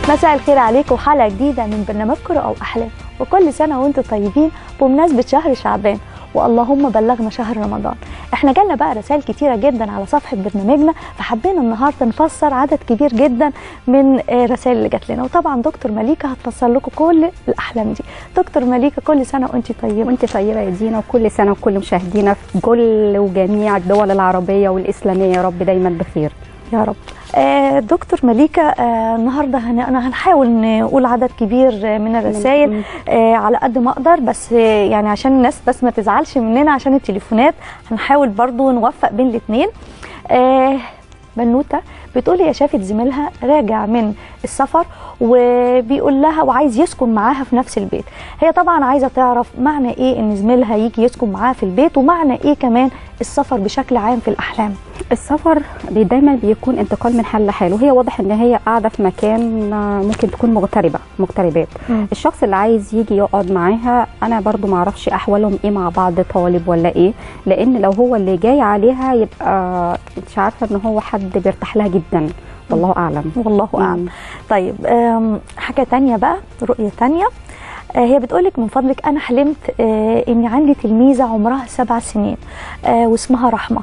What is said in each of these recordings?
مساء الخير عليكم حلقه جديده من برنامجكم او احلام وكل سنه وانتم طيبين بمناسبه شهر شعبان واللهم بلغنا شهر رمضان احنا جالنا بقى رسائل كتيره جدا على صفحه برنامجنا فحبينا النهارده نفسر عدد كبير جدا من الرسائل اللي جات لنا وطبعا دكتور مليكه هتفسر لكم كل الاحلام دي دكتور مليكه كل سنه وانت طيبه وانت طيبه يا دينا وكل سنه وكل مشاهدينا في كل وجميع الدول العربيه والاسلاميه يا رب دايما بخير يا رب آه دكتور مليكة آه النهاردة هن... أنا هنحاول نقول عدد كبير من الرسائل آه على قد ما أقدر بس آه يعني عشان الناس بس ما تزعلش مننا عشان التليفونات هنحاول برضو نوفق بين الاثنين آه بنوتة بتقول هي شافت زميلها راجع من السفر وبيقول لها وعايز يسكن معاها في نفس البيت هي طبعا عايزه تعرف معنى ايه ان زميلها يجي يسكن معاها في البيت ومعنى ايه كمان السفر بشكل عام في الاحلام السفر بي دايما بيكون انتقال من حال لحال وهي واضح ان هي قاعده في مكان ممكن تكون مغتربه مغتربات م. الشخص اللي عايز يجي يقعد معاها انا برضو ما اعرفش احوالهم ايه مع بعض طالب ولا ايه لان لو هو اللي جاي عليها يبقى مش عارفه ان هو حد بيرتاح لها جدا والله اعلم والله اعلم طيب حاجه تانية بقى رؤيه تانية هي بتقولك من فضلك انا حلمت اني عندي تلميذه عمرها سبع سنين واسمها رحمه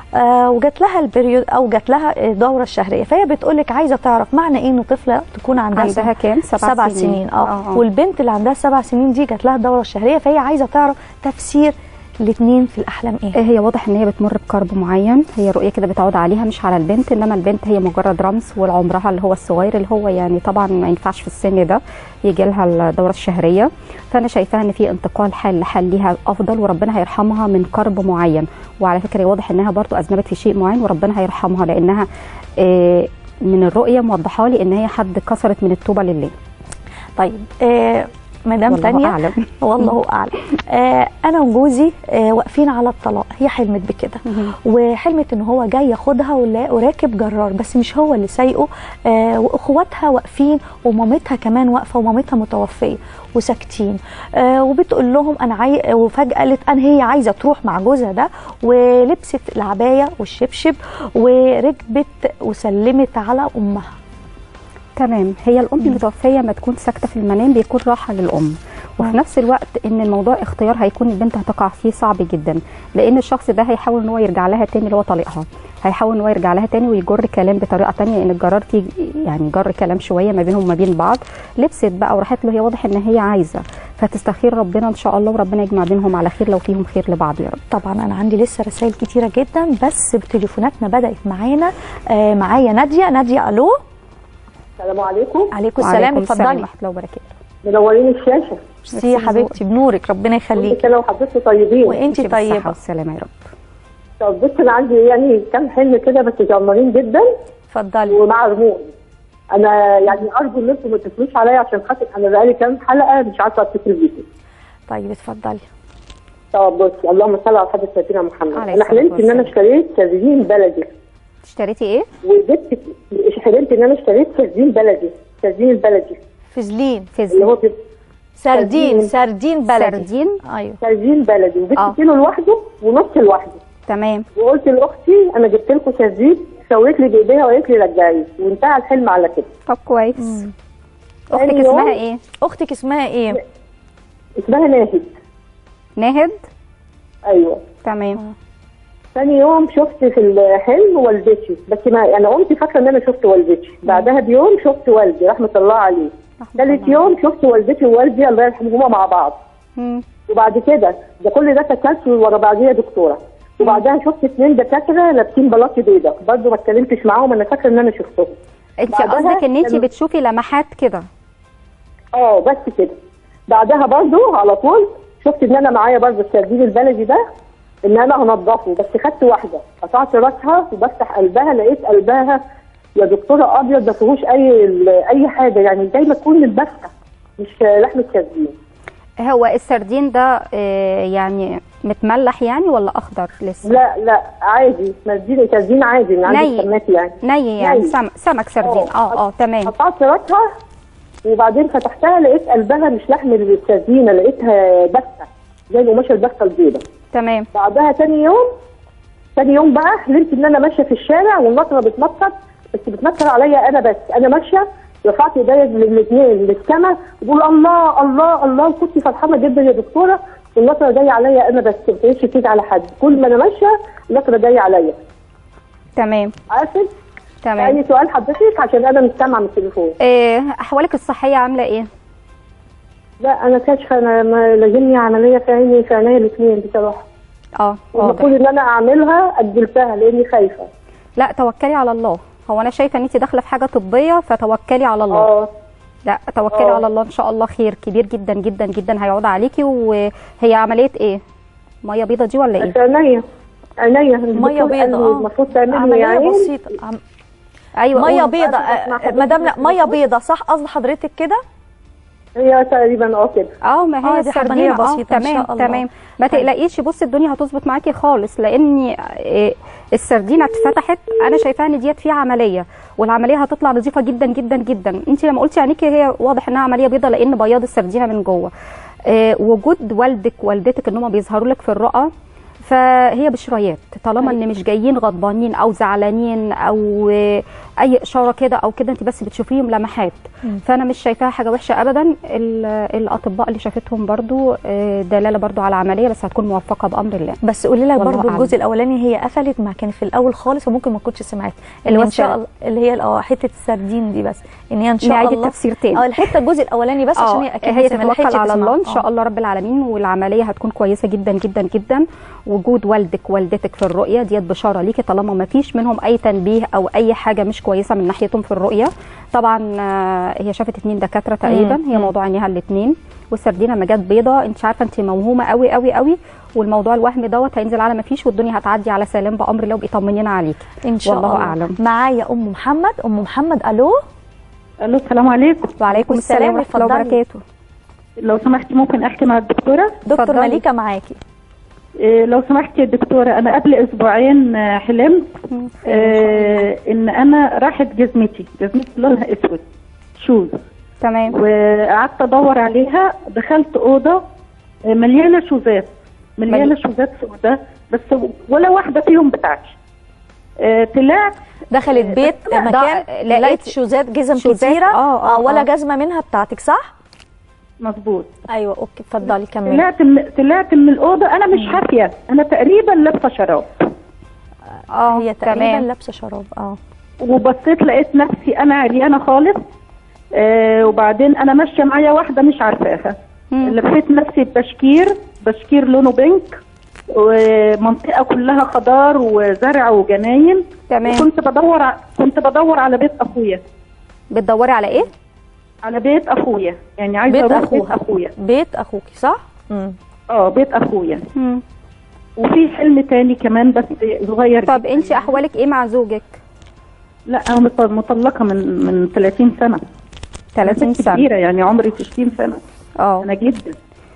وجات لها البريود او جات لها الدوره الشهريه فهي بتقولك عايزه تعرف معنى ايه انه طفله تكون عندها عندها كام سبع, سبع سنين, سنين. اه, آه. والبنت اللي عندها سبع سنين دي جات لها الدوره الشهريه فهي عايزه تعرف تفسير الاثنين في الاحلام ايه هي واضح ان هي بتمر بكرب معين هي رؤيه كده بتعود عليها مش على البنت انما البنت هي مجرد رمز والعمرها اللي هو الصغير اللي هو يعني طبعا ما ينفعش في السن ده يجي لها الدوره الشهريه فانا شايفاها ان في انتقال حال لحال ليها افضل وربنا هيرحمها من كرب معين وعلى فكره واضح انها برضو اذنبت في شيء معين وربنا هيرحمها لانها آه من الرؤيه موضحه لي ان هي حد كسرت من التوبه لله طيب آه مدام تانية أعلم. والله اعلم آه انا وجوزي آه واقفين على الطلاق هي حلمت بكده وحلمت ان هو جاي ياخدها وراكب جرار بس مش هو اللي سايقه آه واخواتها واقفين ومامتها كمان واقفه ومامتها متوفيه وساكتين آه وبتقول لهم انا عاي... وفجاه قالت ان هي عايزه تروح مع جوزها ده ولبست العبايه والشبشب وركبت وسلمت على امها تمام هي الام المتوفيه ما تكون ساكته في المنام بيكون راحه للام وفي نفس الوقت ان الموضوع اختيار هيكون البنت هتقع فيه صعب جدا لان الشخص ده هيحاول ان هو يرجع لها تاني اللي هو طليقها هيحاول ان هو يرجع لها تاني ويجر كلام بطريقه تانية لان الجرار فيه يعني جر كلام شويه ما بينهم وما بين بعض لبست بقى وراحت له هي واضح ان هي عايزه فتستخير ربنا ان شاء الله وربنا يجمع بينهم على خير لو فيهم خير لبعض يا رب طبعا انا عندي لسه رسائل كتيره جدا بس تليفوناتنا بدات معانا آه معايا ناديه ناديه الو السلام عليكم عليكم السلام اتفضلي ورحمه الله وبركاته منورين الشاشه ميرسي يا حبيبتي بنورك ربنا يخليكي كده وحضرتك طيبين وانت طيبه والسلامه يا رب طب بص انا عندي يعني كام حلم كده بس جمرين جدا اتفضلي ومع رموز انا يعني ارجو ان انتم ما تفلوش عليا عشان خاطر انا بقالي كام حلقه مش عارفه اتصل بيكم طيب اتفضلي طب بصي اللهم صل على حضره سيدنا محمد انا حلمت ان انا اشتريت تزيين بلدي اشتريتي ايه؟ وجبت حلمت ان انا اشتريت تزيين بلدي تزيين البلدي فزلين اللي فزلين هو سردين سردين بلدي سردين ايوه تزيين بلدي وجبت آه. كيلو لوحده ونص لوحده تمام وقلت لاختي انا جبت لكم تزيين سويت لي بايديها وقالت لي رجعيه وانتهى الحلم على كده طب كويس اختك تاني يوم- اسمها ايه؟ اختك اسمها ايه اسمها ناهد ناهد ايوه تمام ثاني يوم شفت في الحلم والدتي بس ما انا قمت فاكره ان انا شفت والدتي بعدها بيوم شفت والدي رحمه الله عليه ثالث يوم شفت والدتي ووالدي الله يرحمهما مع بعض مم. وبعد كده ده كل ده تسلسل ورا بعضيه دكتوره وبعدها شفت اثنين دكاتره لابسين بلاطي بيضه برضه ما اتكلمتش معاهم انا فاكره ان انا شفتهم انت بعدها قصدك ان انت كانوا- بتشوفي لمحات كده اه بس كده بعدها برضه على طول شفت ان انا معايا برضه السردين البلدي ده ان انا هنضفه بس خدت واحده قطعت راسها وبفتح قلبها لقيت قلبها يا دكتوره ابيض ما فيهوش اي اي حاجه يعني زي ما تكون البسه مش لحمه سردين هو السردين ده آه، يعني متملح يعني ولا اخضر لسه لا لا عادي سردين سردين عادي من عند ني. السماك يعني ني يعني ني. سمك سمك سردين اه اه تمام قطعت راسها وبعدين فتحتها لقيت قلبها مش لحم السردينه لقيتها بسه زي القماشه البسه البيضاء تمام بعدها تاني يوم تاني يوم بقى حلمت ان انا ماشيه في الشارع والمطره بتمطر بس بتمطر عليا انا بس انا ماشيه رفعت ايديا الاثنين للسماء بقول الله الله الله وكنت فرحانه جدا يا دكتوره والنصره جايه عليا انا بس ما بقتش تيجي على حد كل ما انا ماشيه النصره جايه عليا تمام عارفه تمام اي سؤال حضرتك عشان انا مش سامعه من التليفون إيه احوالك الصحيه عامله ايه لا انا كاشفه انا ما- لازمني عمليه في عيني في عينيا الاثنين بصراحه اه واضح المفروض ان انا اعملها اجلتها لاني خايفه لا توكلي على الله هو انا شايفه ان انت داخله في حاجه طبيه فتوكلي على الله اه لا توكلي آه. على الله ان شاء الله خير كبير جدا جدا جدا هيعود عليكي وهي عمليه ايه ميه بيضه دي ولا ايه في عينيا عينيا ميه الدكتور قال لي بيضاء اه المفروض تعملي عمليه عين بسيطه عم- ايوه ميه قولي. بيضاء أسمع آه، حضرتك مدام لا بالتليفون؟ ميه بيضاء صح قصد حضرتك كده هي تقريبا اه كده اه ما هي آه، دي السردينه حبانية اه بسيطة إن تمام شاء الله. تمام ما تقلقيش بصي الدنيا هتظبط معاكي خالص لان آه، السردينه اتفتحت انا شايفاها ان ديت فيها عمليه والعمليه هتطلع نظيفه جدا جدا جدا انت لما قلتي عينيكي هي واضح انها عمليه بيضه لان بياض السردينه من جوه آه، وجود والدك والدتك ان هم بيظهروا لك في الرؤى فهي بشريات طالما ان مش جايين غضبانين او زعلانين او آه، اي اشاره كده او كده انت بس بتشوفيهم لمحات فانا مش شايفاها حاجه وحشه ابدا ال- الاطباء اللي شافتهم برضو آه، دلاله برضو على عمليه بس هتكون موفقه بامر الله بس قولي لك والله برضو أعلم. الجزء الاولاني هي قفلت ما كان في الاول خالص وممكن ما كنتش سمعت اللي اللي هو ان شاء السر- الله اللي هي اه حته السردين دي بس ان هي ان شاء نعيد الله التفسير تاني. اه الحته الجزء الاولاني بس عشان اه هي اكيد هي لسه ما لحقتش تتوكل على تسمع. الله ان آه. شاء الله رب العالمين والعمليه هتكون كويسه جدا جدا جدا وجود والدك والدتك في الرؤيه ديت بشاره ليكي طالما ما فيش منهم اي تنبيه او اي حاجه مش كويسه من ناحيتهم في الرؤيه طبعا آه، هي شافت اتنين دكاتره تقريبا هي مم. موضوع عينيها الاتنين والسردينه ما جت بيضه انت عارفه انت موهومه قوي قوي قوي والموضوع الوهم دوت هينزل على ما فيش والدنيا هتعدي على سلام بامر الله وبقي طمنينا عليكي ان شاء والله الله أعلم. معايا ام محمد ام محمد الو الو السلام عليكم وعليكم السلام السلام، ورحمه الله اتفضلي. وبركاته لو سمحتي ممكن احكي مع الدكتوره دكتور اتفضلي. مليكه معاكي إيه لو سمحتي يا دكتوره انا قبل اسبوعين آه، حلمت مم. آه ان انا راحت جزمتي جزمتي لونها اسود شوز تمام وقعدت ادور عليها دخلت اوضه آه، مليانه شوزات مليانه مل- شوزات سوداء بس ولا واحده فيهم بتاعتي آه طلعت دخلت بيت لا، مكان ده- لقيت لقيت شوزات جزم شوزات، كتيره آه، آه، ولا آه. جزمه منها بتاعتك صح مظبوط ايوه اوكي اتفضلي كملي طلعت من طلعت من الاوضه انا مش حافيه انا تقريبا لابسه شراب اه هي تقريبا تمام لابسه شراب اه وبصيت لقيت نفسي انا عريانه خالص آه وبعدين انا ماشيه معايا واحده مش عارفاها مم. لفيت نفسي بشكير بشكير لونه بينك ومنطقه كلها خضار وزرع وجناين تمام. وكنت بدور ع- كنت بدور على بيت اخويا بتدوري على ايه على بيت اخويا يعني عايزه بيت اروح بيت اخوها اخويا بيت اخوكي صح امم اه بيت اخويا مم. وفي حلم تاني كمان بس صغير طب جداً. انت احوالك ايه مع زوجك لا انا مط- مطلقه من من 30 سنه 30 ست سنه كبيره يعني عمري 60 سنه اه انا جدا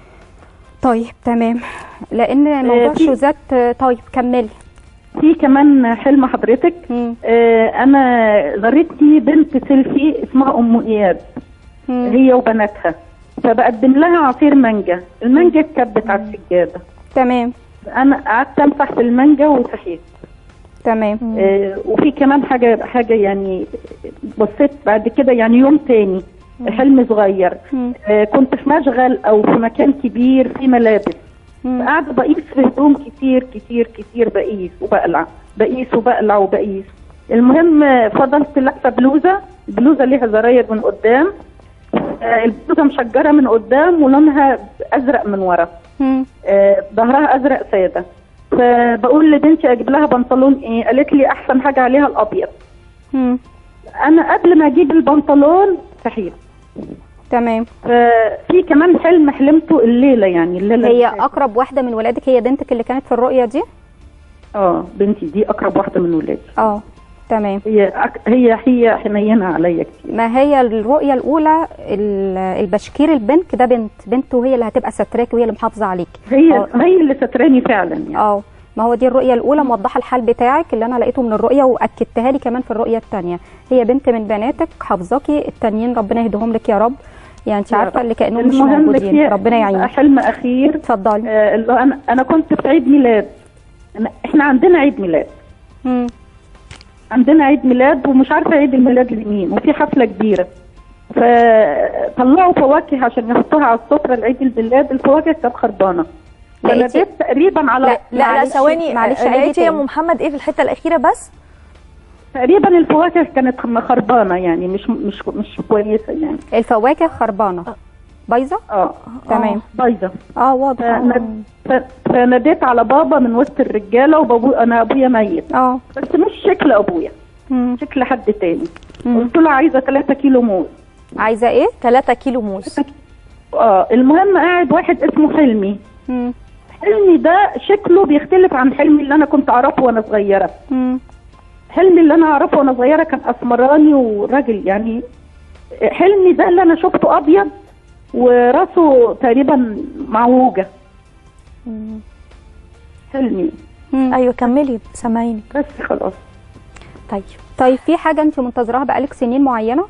طيب تمام لان موضوع في- الشوزات آه، طيب كملي في كمان حلم حضرتك مم. آه انا جارتي بنت سيلفي اسمها ام اياد مم. هي وبناتها فبقدم لها عصير مانجا المانجا اتكبت على السجاده تمام انا قعدت امسح في المانجا وصحيت تمام آه وفي كمان حاجه حاجه يعني بصيت بعد كده يعني يوم تاني حلم صغير مم. آه كنت في مشغل او في مكان كبير في ملابس مم. قاعده بقيس في هدوم كتير كتير كتير بقيس وبقلع بقيس وبقلع وبقيس المهم آه، فضلت لابسه بلوزه بلوزه ليها زراير من قدام آه، البلوزه مشجره من قدام ولونها ازرق من ورا مم. آه، ظهرها ازرق ساده فبقول لبنتي اجيب لها بنطلون ايه قالت لي احسن حاجه عليها الابيض مم. انا قبل ما اجيب البنطلون صحيت تمام ففي كمان حلم حلمته الليله يعني الليله هي اللي فاتت. اقرب واحده من ولادك هي بنتك اللي كانت في الرؤيه دي اه بنتي دي اقرب واحده من ولادي اه تمام هي أك... هي هي حنينه عليا كتير ما هي الرؤيه الاولى ال- البشكير البنك ده بنت بنت وهي اللي هتبقى ستراك وهي اللي محافظه عليك هي آه. هي اللي ستراني فعلا يعني اه ما هو دي الرؤيه الاولى موضحه الحال بتاعك اللي انا لقيته من الرؤيه واكدتها لي كمان في الرؤيه الثانيه هي بنت من بناتك حافظاكي التانيين ربنا يهديهم لك يا رب يعني انت يا عارفه رب. اللي كانهم مش المهم موجودين في ربنا يعينك حلم اخير اتفضلي آه اللي هو انا انا كنت في عيد ميلاد أنا... احنا عندنا عيد ميلاد مم. عندنا عيد ميلاد ومش عارفه عيد الميلاد لمين وفي حفله كبيره فطلعوا فواكه عشان يحطوها على السفره لعيد الميلاد الفواكه كانت خربانه لقيتي- فناديت تقريبا على لا، لا لا معلش- ثواني معلش، معلش عيدي لقيتي يا تاني. ام محمد ايه في الحته الاخيره بس تقريبا الفواكه كانت خربانه يعني مش مش مش كويسه يعني الفواكه خربانه بايظه اه تمام بايظه اه واضح فند- ف- فناديت على بابا من وسط الرجاله وبابو انا ابويا ميت اه بس مش شكل ابويا مم. شكل حد تاني مم. قلت له عايزه 3 كيلو موز عايزه ايه 3 كيلو موز اه المهم قاعد واحد اسمه حلمي مم. حلمي ده شكله بيختلف عن حلمي اللي انا كنت اعرفه وانا صغيره مم. حلمي اللي انا اعرفه وانا صغيره كان اسمراني وراجل يعني حلمي ده اللي انا شفته ابيض وراسه تقريبا معوجه حلمي مم. ايوه كملي سامعيني بس خلاص طيب طيب في حاجه انت منتظراها بقالك سنين معينه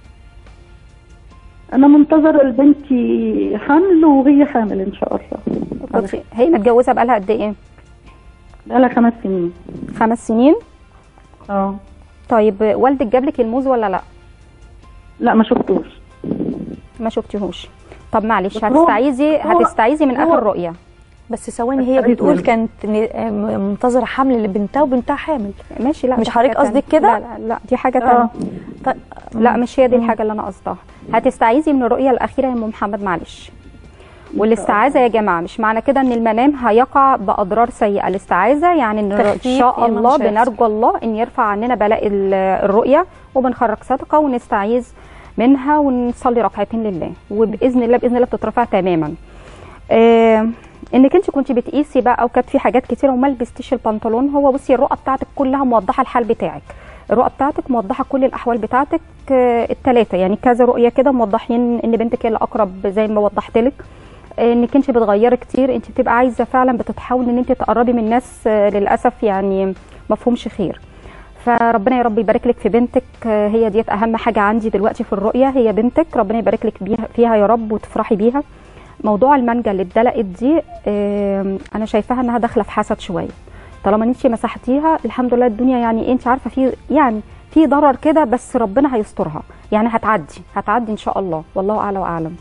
انا منتظره لبنتي حمل وهي حامل ان شاء الله كنت هي متجوزه بقالها قد ايه بقالها خمس سنين خمس سنين اه طيب والدك جاب لك الموز ولا لا لا ما شفتوش ما شفتيهوش طب معلش بس هو- هتستعيذي هو- هتستعيذي من هو- اخر رؤيه بس ثواني هي أستعيذ بتقول منه. كانت ن- منتظره حمل لبنتها وبنتها حامل ماشي لا مش دي حضرتك حاجة قصدك تانية. كده؟ لا لا لا دي حاجه اه تانية طيب لا مش هي دي الحاجه اللي انا قصدها هتستعيذي من الرؤيه الاخيره يا ام محمد معلش والاستعاذه يا جماعه مش معنى كده ان المنام هيقع باضرار سيئه الاستعاذه يعني ان ان تخفيف شاء إيه ما الله مش هيحصل. بنرجو الله ان يرفع عننا بلاء ال- الرؤيه وبنخرج صدقه ونستعيذ منها ونصلي ركعتين لله وباذن الله باذن الله بتترفع تماما آه انك انت كنت بتقيسي بقى وكانت في حاجات كتيره وما لبستيش البنطلون هو بصي الرؤى بتاعتك كلها موضحه الحال بتاعك الرؤى بتاعتك موضحه كل الاحوال بتاعتك آه الثلاثه يعني كذا رؤيه كده موضحين ان بنتك هي اللي اقرب زي ما وضحت لك آه، انك انت بتغيري كتير انت بتبقى عايزه فعلا بتتحاولي ان انت تقربي من ناس آه، للاسف يعني مفهومش خير فربنا يا رب يبارك لك في بنتك آه، هي ديت اهم حاجه عندي دلوقتي في الرؤيه هي بنتك ربنا يبارك لك بيها فيها يا رب وتفرحي بيها موضوع المانجا اللي اتدلقت دي آه، انا شايفاها انها داخله في حسد شويه طالما انت مسحتيها الحمد لله الدنيا يعني انت عارفه في يعني في ضرر كده بس ربنا هيسترها يعني هتعدي هتعدي ان شاء الله والله اعلى واعلم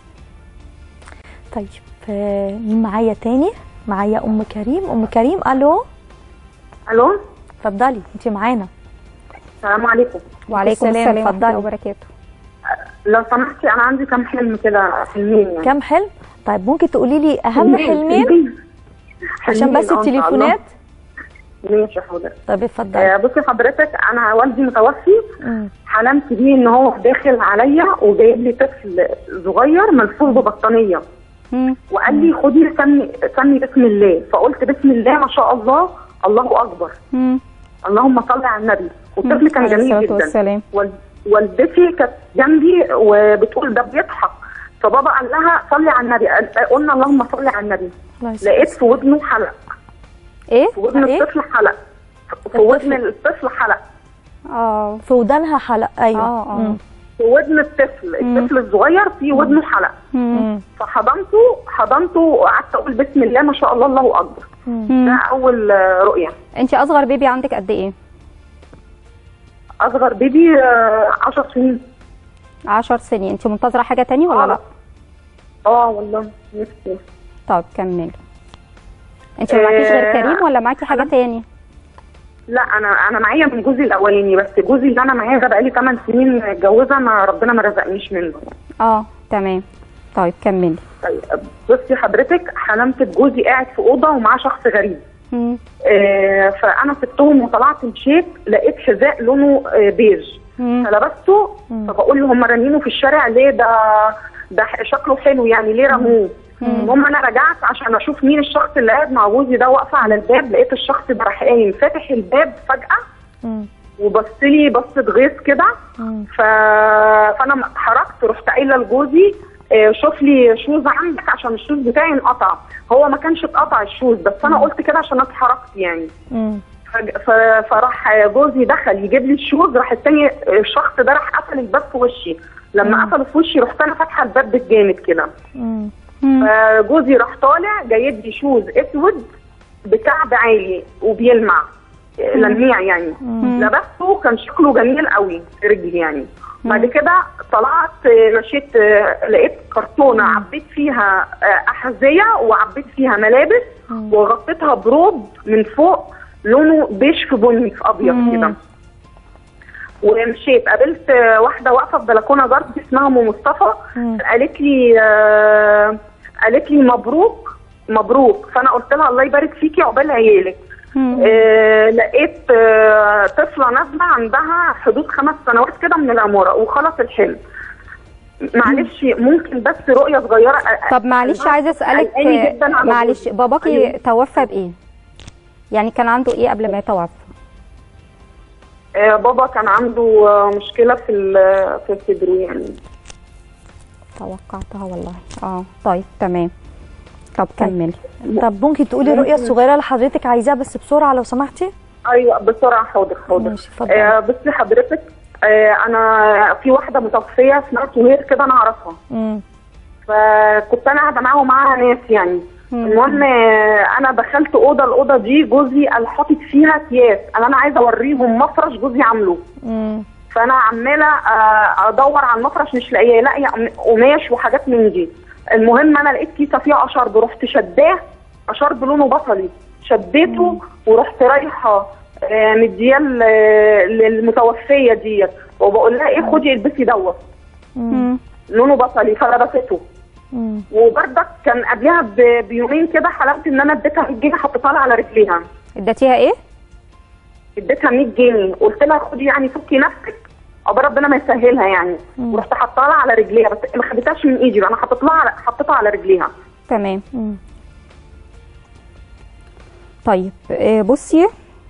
طيب آه، مين معايا تاني معايا ام كريم ام كريم الو الو اتفضلي انت معانا السلام عليكم وعليكم السلام، السلام ورحمه اتفضلي. الله وبركاته لو سمحتي انا عندي كام حلم كده حلمين يعني كام حلم طيب ممكن تقولي لي اهم حلمين عشان حلمين، بس آه، إن شاء الله. التليفونات ماشي حاضر طب اتفضلي آه، بصي حضرتك انا والدي متوفي مم. حلمت بيه ان هو داخل عليا وجايب لي طفل صغير ملفوف ببطانيه مم. وقال لي خدي سمي سمي بسم الله فقلت بسم الله ما شاء الله الله اكبر مم. اللهم صل على النبي والطفل كان عليه جميل الصلاة جدا والسلام. وال- والدتي كانت جنبي وبتقول ده بيضحك فبابا قال لها صلي على النبي قال- قلنا اللهم صل على النبي الله يسلمك. لقيت في ودنه حلق ايه في ودن إيه؟ الطفل حلق في ودن الطفل حلق اه في ودانها حلق ايوه اه اه مم. في ودن الطفل الطفل الصغير في ودنه حلق مم. فحضنته حضنته وقعدت اقول بسم الله ما شاء الله الله اكبر مم. ده اول آه، رؤيه انت اصغر بيبي عندك قد ايه اصغر بيبي 10 سنين 10 سنين انت منتظره حاجه تاني ولا آه. لا اه والله نفسي طب كملي انت ما معكيش غير آه، كريم ولا معاكي حاجه تاني لا انا انا معايا من جوزي الاولاني بس جوزي اللي انا معاه ده بقالي 8 سنين متجوزه ما ربنا ما رزقنيش منه اه تمام طيب كملي طيب بصي حضرتك حلمت بجوزي قاعد في اوضه ومعاه شخص غريب مم. آه فانا سبتهم وطلعت مشيت لقيت حذاء لونه آه بيج مم. فلبسته فبقول له هم رامينه في الشارع ليه ده ده شكله حلو يعني ليه رموه المهم انا رجعت عشان اشوف مين الشخص اللي قاعد مع جوزي ده واقفه على الباب لقيت الشخص ده راح قايم فاتح الباب فجاه مم. وبص لي بصه غيظ كده مم. ف... فانا اتحركت رحت قايله لجوزي آه، شوف لي شوز عندك عشان الشوز بتاعي انقطع هو ما كانش اتقطع الشوز بس انا قلت كده عشان اتحركت يعني مم. فج- ف- فراح جوزي دخل يجيب لي الشوز راح التاني الشخص ده راح قفل الباب في وشي لما قفل في وشي رحت انا فاتحه الباب بالجامد كده مم. فجوزي راح طالع جايب لي شوز اسود بكعب عالي وبيلمع لميع يعني لبسته كان شكله جميل قوي في رجلي يعني بعد كده طلعت آه، مشيت آه، لقيت كرتونه عبيت فيها آه، احذيه وعبيت فيها ملابس وغطيتها بروب من فوق لونه بيش في بني في ابيض كده ومشيت قابلت آه، واحده واقفه في بلكونه جارتي اسمها ام مصطفى قالت لي آه، قالت لي مبروك مبروك فانا قلت لها الله يبارك فيكي عقبال عيالك آه لقيت آه طفله نازله عندها حدود خمس سنوات كده من العماره وخلص الحلم معلش ممكن بس رؤيه صغيره آه، طب معلش أنا عايزه اسالك قلقاني جداً على معلش جوزي. باباكي أيوة. توفى بايه يعني كان عنده ايه قبل ما يتوفى آه بابا كان عنده آه مشكله في ال- في صدره يعني توقعتها والله اه طيب تمام طب كملي طب ممكن تقولي الرؤيه الصغيره اللي حضرتك عايزاها بس بسرعه لو سمحتي ايوه بسرعه حاضر حاضر ماشي، اتفضلي. آه بصي حضرتك آه انا في واحده متوفيه اسمها سهير كده انا اعرفها امم فكنت انا قاعده معاها ومعاها ناس يعني المهم آه، انا دخلت اوضه الاوضه دي جوزي قال حاطط فيها اكياس قال انا عايزه اوريهم مفرش جوزي عامله امم فانا عماله آه، ادور على المفرش مش لاقيه لاقيه قم- قماش وحاجات من دي المهم انا لقيت كيسه فيها اشرب رحت شداه اشرب لونه بصلي شديته ورحت رايحه آه، مدياه ل- للمتوفيه ديت وبقول لها ايه خدي البسي دوت لونه بصلي فلبسته امم وبردك كان قبلها ب- بيومين كده حلمت ان انا اديتها 100 جنيه حطيتها لها على رجليها اديتيها ايه اديتها 100 جنيه قلت لها خدي يعني فكي نفسك عقبال ربنا ما يسهلها يعني ورحت حطها لها على رجليها بس ما خدتهاش من ايدي انا حطيت لها على حطيتها على رجليها تمام طيب آه، بصي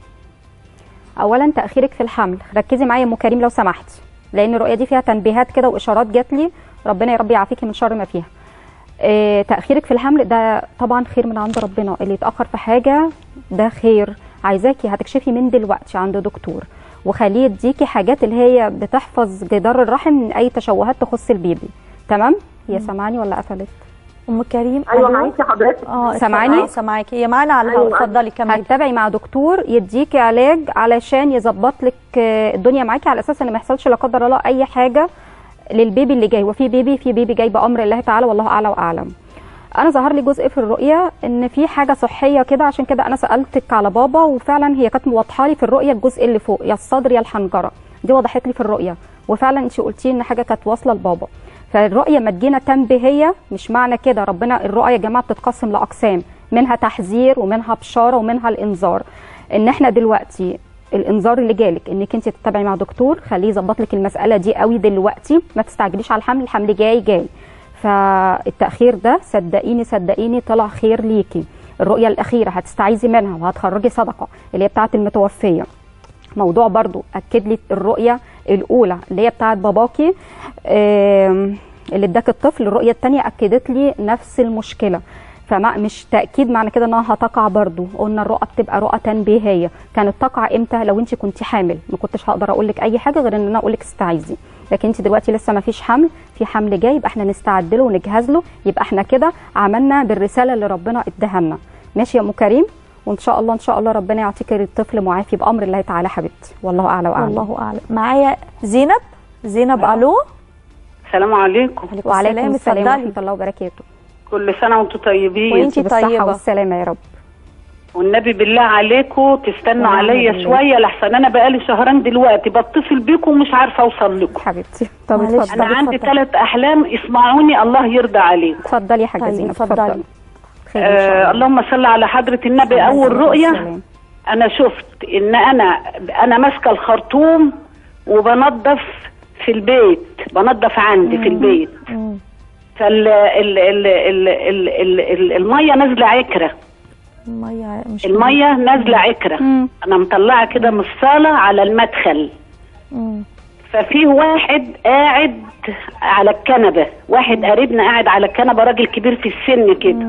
اولا تاخيرك في الحمل ركزي معايا يا ام كريم لو سمحتي لان الرؤيه دي فيها تنبيهات كده واشارات جات لي ربنا يا رب يعافيكي من شر ما فيها آه، تاخيرك في الحمل ده طبعا خير من عند ربنا اللي يتاخر في حاجه ده خير عايزاكي هتكشفي من دلوقتي عند دكتور وخليه يديكي حاجات اللي هي بتحفظ جدار الرحم من اي تشوهات تخص البيبي تمام هي سامعاني ولا قفلت ام كريم ايوه ألو؟ معاكي حضرتك اه سامعاني؟ اه سامعاكي هي معانا على الهواء أيوة. اتفضلي كملي هتتابعي مع دكتور يديكي علاج علشان يظبط لك آه، الدنيا معاكي على اساس ان ما يحصلش لا قدر الله اي حاجه للبيبي اللي جاي وفي بيبي في بيبي جاي بامر الله تعالى والله اعلى واعلم انا ظهر لي جزء في الرؤيه ان في حاجه صحيه كده عشان كده انا سالتك على بابا وفعلا هي كانت واضحه لي في الرؤيه الجزء اللي فوق يا الصدر يا الحنجره دي وضحت لي في الرؤيه وفعلا انت قلتي ان حاجه كانت واصله لبابا فالرؤيه ما تجينا تنبيهيه مش معنى كده ربنا الرؤيه يا جماعه بتتقسم لاقسام منها تحذير ومنها بشاره ومنها الانذار ان احنا دلوقتي الانذار اللي جالك انك انت تتابعي مع دكتور خليه يظبط لك المساله دي قوي دلوقتي ما تستعجليش على الحمل الحمل جاي جاي فالتاخير ده صدقيني صدقيني طلع خير ليكي الرؤيه الاخيره هتستعيذي منها وهتخرجي صدقه اللي هي بتاعه المتوفيه موضوع برضو اكد لي الرؤيه الاولى اللي هي بتاعه باباكي آم، اللي اداك الطفل الرؤيه الثانيه اكدت لي نفس المشكله فما مش تاكيد معنى كده انها هتقع برضو قلنا الرؤى بتبقى رؤى تنبيهيه كانت تقع امتى لو انت كنت حامل ما كنتش هقدر اقول لك اي حاجه غير ان انا اقول لك استعيذي لكن انت دلوقتي لسه ما فيش حمل في حمل جاي يبقى احنا نستعد له ونجهز له يبقى احنا كده عملنا بالرساله اللي ربنا اداها لنا ماشي يا ام كريم وان شاء الله ان شاء الله ربنا يعطيك الطفل معافي بامر الله تعالى حبيبتي والله اعلى واعلم والله اعلم معايا زينب زينب الو السلام عليكم وعليكم السلام اتفضلي. ورحمه الله وبركاته كل سنة وانتم طيبين وانتي بالصحه طيبة. والسلامه يا رب والنبي بالله عليكم تستنوا ونعم عليا بالله. شوية لحسن أنا بقالي شهرين دلوقتي بتصل بيكم ومش عارفة أوصل لكم حبيبتي طب معلش. اتفضلي أنا عندي اتفضل. ثلاث أحلام اسمعوني الله يرضى عليكم اتفضلي يا حاجه طيب، زينب اتفضلي. اتفضلي خير ان شاء آه الله اللهم صل على حضرة النبي أول رؤية والسلام. أنا شفت إن أنا أنا ماسكة الخرطوم وبنظف في البيت بنظف عندي في البيت فال ال ال ال ال ال ال المية نازلة عكرة الميه مش المية نازلة عكرة مم. أنا مطلعة كده من الصالة على المدخل مم. ففي واحد قاعد على الكنبة واحد قريبنا قاعد على الكنبة راجل كبير في السن كده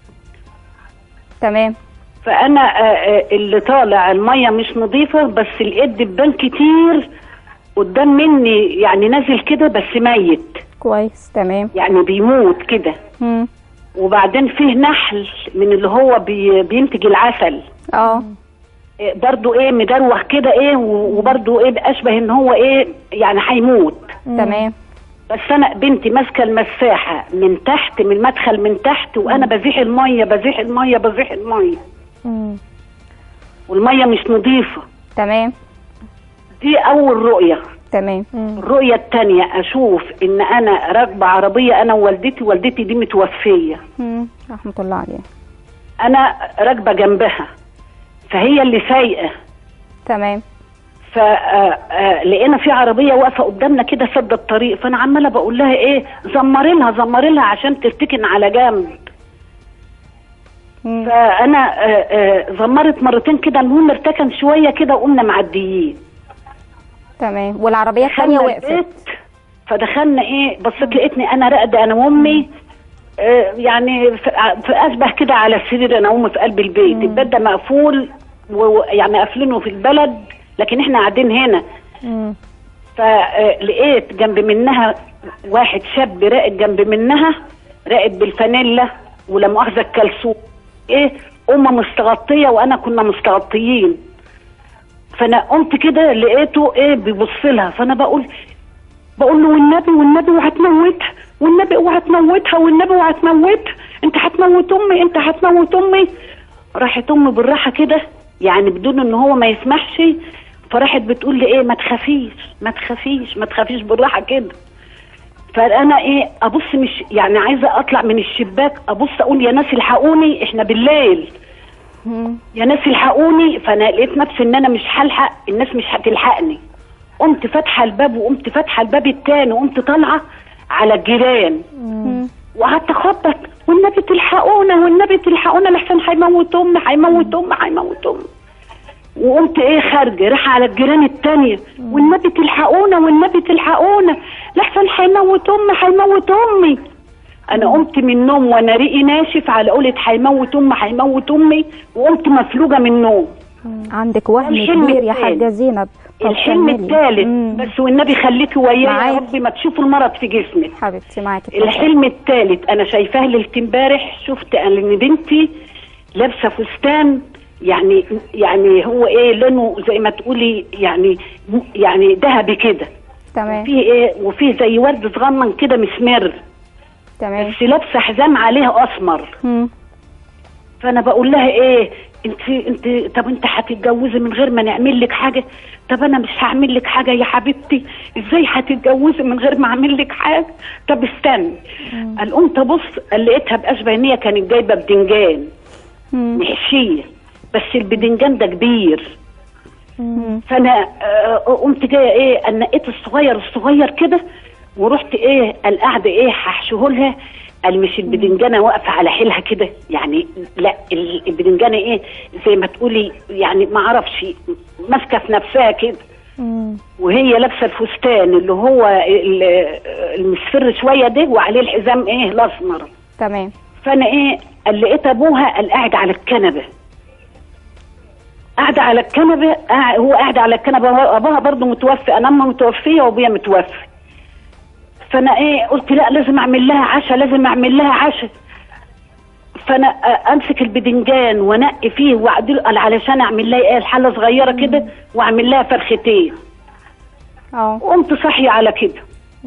تمام فأنا آه، آه، اللي طالع المية مش نظيفة بس الإيد بان كتير قدام مني يعني نازل كده بس ميت كويس تمام يعني بيموت كده مم. وبعدين فيه نحل من اللي هو بي بينتج العسل اه إيه برضو ايه مدروخ كده ايه و- وبرضو ايه اشبه ان هو ايه يعني هيموت تمام بس انا بنتي ماسكه المساحه من تحت من المدخل من تحت وانا بزيح الميه بزيح الميه بزيح الميه مم. والميه مش نظيفه تمام دي اول رؤيه تمام الرؤيه الثانيه اشوف ان انا راكبه عربيه انا ووالدتي والدتي دي متوفيه مم. رحمه الله عليه انا راكبه جنبها فهي اللي سايقه تمام فلقينا في عربيه واقفه قدامنا كده سد الطريق فانا عماله بقول لها ايه زمري لها زمري لها عشان ترتكن على جنب مم. فانا آه، آه، زمرت مرتين كده المهم ارتكن شويه كده وقمنا معديين تمام والعربيه الثانيه دخلنا وقفت البيت فدخلنا ايه بصيت لقيتني انا راقده انا وامي آه، يعني في في اشبه كده على السرير انا وامي في قلب البيت البيت ده مقفول ويعني قافلينه في البلد لكن احنا قاعدين هنا مم. فلقيت جنب منها واحد شاب راقد جنب منها راقد بالفانيلا ولا مؤاخذه الكلسون ايه امه مستغطيه وانا كنا مستغطيين فانا قمت كده لقيته ايه بيبص لها فانا بقول بقول له والنبي والنبي وهتموتها والنبي اوعى تموتها والنبي اوعى تموتها انت هتموت امي انت هتموت امي راحت امي بالراحه كده يعني بدون ان هو ما يسمحش فراحت بتقول لي ايه ما تخافيش ما تخافيش ما تخافيش بالراحه كده فانا ايه ابص مش يعني عايزه اطلع من الشباك ابص اقول يا ناس الحقوني احنا بالليل يا ناس الحقوني فانا لقيت نفسي ان انا مش هلحق الناس مش هتلحقني قمت فاتحه الباب وقمت فاتحه الباب التاني وقمت طالعه على الجيران وقعدت اخبط والنبي تلحقونا والنبي تلحقونا لحسن هيموت امي هيموت امي هيموت امي وقمت ايه خارجه راح على الجيران التانية والنبي تلحقونا والنبي تلحقونا لحسن هيموت امي هيموت امي انا قمت من النوم وانا ريقي ناشف على قولة هيموت امي هيموت امي وقمت مفلوجه من النوم عندك وهم الحلم كبير يا التاني. حاجه زينب طب الحلم كملي. الثالث مم. بس والنبي خليكي وياي يا معاك. ربي ما تشوفوا المرض في جسمك حبيبتي معاكي اتفضلي. الحلم الثالث انا شايفاه ليله امبارح شفت ان بنتي لابسه فستان يعني يعني هو ايه لونه زي ما تقولي يعني يعني ذهبي كده تمام فيه ايه وفيه زي ورد صغنن كده مسمر تمام بس لابسه حزام عليها اسمر مم. فانا بقول لها ايه انت انت طب انت هتتجوزي من غير ما نعمل لك حاجه طب انا مش هعمل لك حاجه يا حبيبتي ازاي هتتجوزي من غير ما اعمل لك حاجه طب استني قال قمت ابص قال لقيتها باشبه ان هي كانت جايبه بدنجان مم. محشيه بس البدنجان ده كبير مم. فانا آه، قمت جايه ايه نقيت الصغير الصغير كده ورحت ايه قال قاعده ايه هحشيه لها قال مش البدنجانه واقفه على حيلها كده يعني لا ال- البدنجانه ايه زي ما تقولي يعني ما اعرفش ماسكه في نفسها كده مم. وهي لابسه الفستان اللي هو ال- المصفر شويه ده وعليه الحزام ايه الاسمر تمام فانا ايه قال لقيت ابوها قال قاعد على الكنبه قاعده على الكنبه قاعد هو قاعد على الكنبه هو ابوها برضه متوفي انا امي متوفيه وابويا متوفي فانا ايه قلت لا لازم اعمل لها عشاء لازم اعمل لها عشاء فانا آه، امسك البدنجان وانقي فيه واعدله قال علشان اعمل لها ايه الحله صغيره كده واعمل لها فرختين اه وقمت صاحيه على كده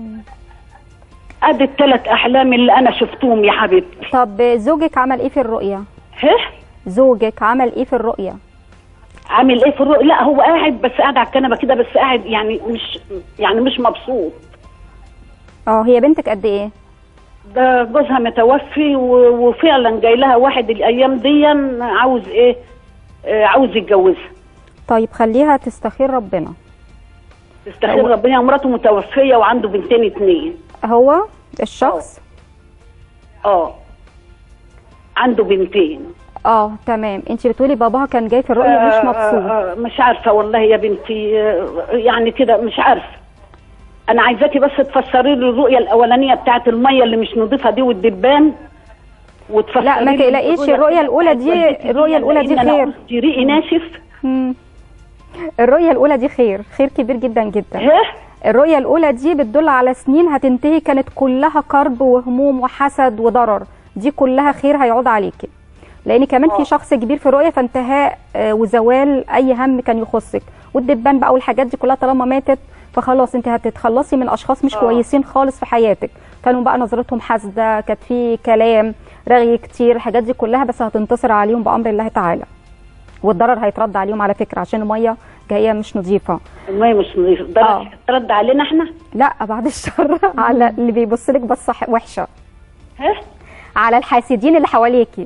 ادي الثلاث احلام اللي انا شفتهم يا حبيبتي طب زوجك عمل ايه في الرؤيه ها زوجك عمل ايه في الرؤيه عامل ايه في الرؤيا لا هو قاعد بس قاعد على الكنبه كده بس قاعد يعني مش يعني مش مبسوط اه هي بنتك قد ايه ده جوزها متوفي و- وفعلا جاي لها واحد الايام دي عاوز ايه آه، عاوز يتجوزها طيب خليها تستخير ربنا تستخير ربنا مراته متوفيه وعنده بنتين اتنين هو الشخص اه عنده بنتين اه تمام انت بتقولي باباها كان جاي في الرؤيه مش آه، مبسوط آه، آه، مش عارفه والله يا بنتي آه، يعني كده مش عارفه انا عايزاكي بس تفسري لي الرؤيه الاولانيه بتاعت الميه اللي مش نظيفه دي والدبان وتفسري لا، ما لي تقلقيش، الرؤية الأولى دي- بتاعت والدتي الرؤية الأولى دي لأن أنا خير. قلت ريقي ناشف مم. الرؤيه الاولى دي خير خير كبير جدا جدا ها الرؤيه الاولى دي بتدل على سنين هتنتهي كانت كلها كرب وهموم وحسد وضرر دي كلها خير هيعود عليكي لان كمان في شخص كبير في الرؤيه فانتهاء آه، وزوال اي هم كان يخصك والدبان بقى والحاجات دي كلها طالما ماتت فخلاص انت هتتخلصي من اشخاص مش آه. كويسين خالص في حياتك كانوا بقى نظرتهم حاسده كانت في كلام رغي كتير الحاجات دي كلها بس هتنتصر عليهم بامر الله تعالى والضرر هيترد عليهم على فكره عشان الميه جايه مش نظيفه الميه مش نظيفه ده آه. ترد علينا احنا لا بعد الشر على اللي بيبص لك بصه ح- وحشه ها على الحاسدين اللي حواليكي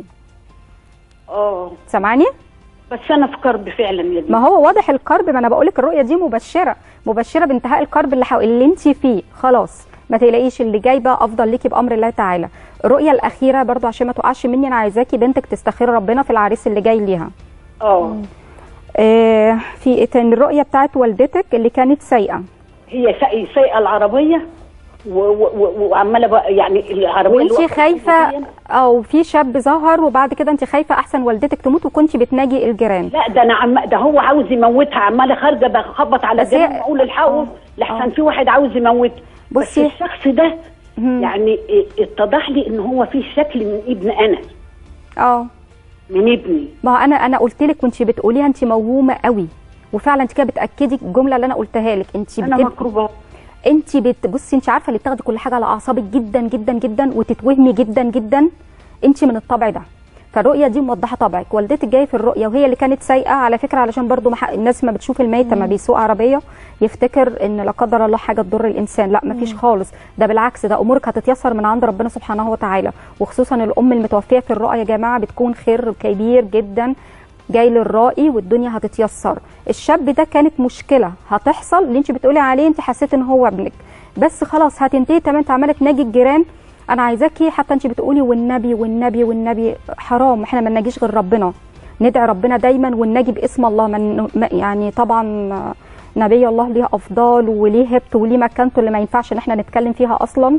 اه سامعاني بس انا في كرب فعلا يا دي ما هو واضح الكرب ما انا بقول لك الرؤيه دي مبشره مبشره بانتهاء الكرب اللي, حو... اللي انت فيه خلاص ما تقلقيش اللي جاي بقى افضل ليكي بامر الله تعالى الرؤيه الاخيره برضو عشان ما تقعش مني انا عايزاكي بنتك تستخير ربنا في العريس اللي جاي ليها اه آه في ايه تاني الرؤيه بتاعت والدتك اللي كانت سايقه هي ساي- سايقه العربيه و- و- و- وعماله بقى يعني العربيه وانت الوقت خايفه دي- او في شاب ظهر وبعد كده انت خايفه احسن والدتك تموت وكنت بتناجي الجيران لا ده انا عم ده هو عاوز يموتها عماله خارجه بخبط على بس هي- الجنب اقول الحقوا آه. لحسن في واحد عاوز يموت بس بصي. الشخص ده مم. يعني ا- اتضح لي ان هو فيه شكل من ابن انا اه من ابني ما هو انا انا قلت لك كنت بتقوليها انت موهومه قوي وفعلا انت كده بتاكدي الجمله اللي انا قلتها لك انت انا بتبقي مكروبه انت بت... بصي انت عارفه اللي بتاخدي كل حاجه على اعصابك جدا جدا جدا وتتوهمي جدا جدا انت من الطبع ده فالرؤيه دي موضحه طبعك والدتك جايه في الرؤيه وهي اللي كانت سايقه على فكره علشان برضو مح... الناس ما بتشوف الميت لما بيسوق عربيه يفتكر ان لا قدر الله حاجه تضر الانسان لا مفيش خالص ده بالعكس ده امورك هتتيسر من عند ربنا سبحانه وتعالى وخصوصا الام المتوفيه في الرؤى يا جماعه بتكون خير كبير جدا جاي للرائي والدنيا هتتيسر الشاب ده كانت مشكله هتحصل اللي انت بتقولي عليه انت حسيت ان هو ابنك بس خلاص هتنتهي تمام انت عماله تناجي الجيران انا عايزاكي حتى انت بتقولي والنبي والنبي والنبي حرام احنا ما نناجيش غير ربنا ندعي ربنا دايما ونناجي باسم الله من ما- يعني طبعا نبي الله ليه افضال وليه هبته وليه مكانته اللي ما ينفعش ان احنا نتكلم فيها اصلا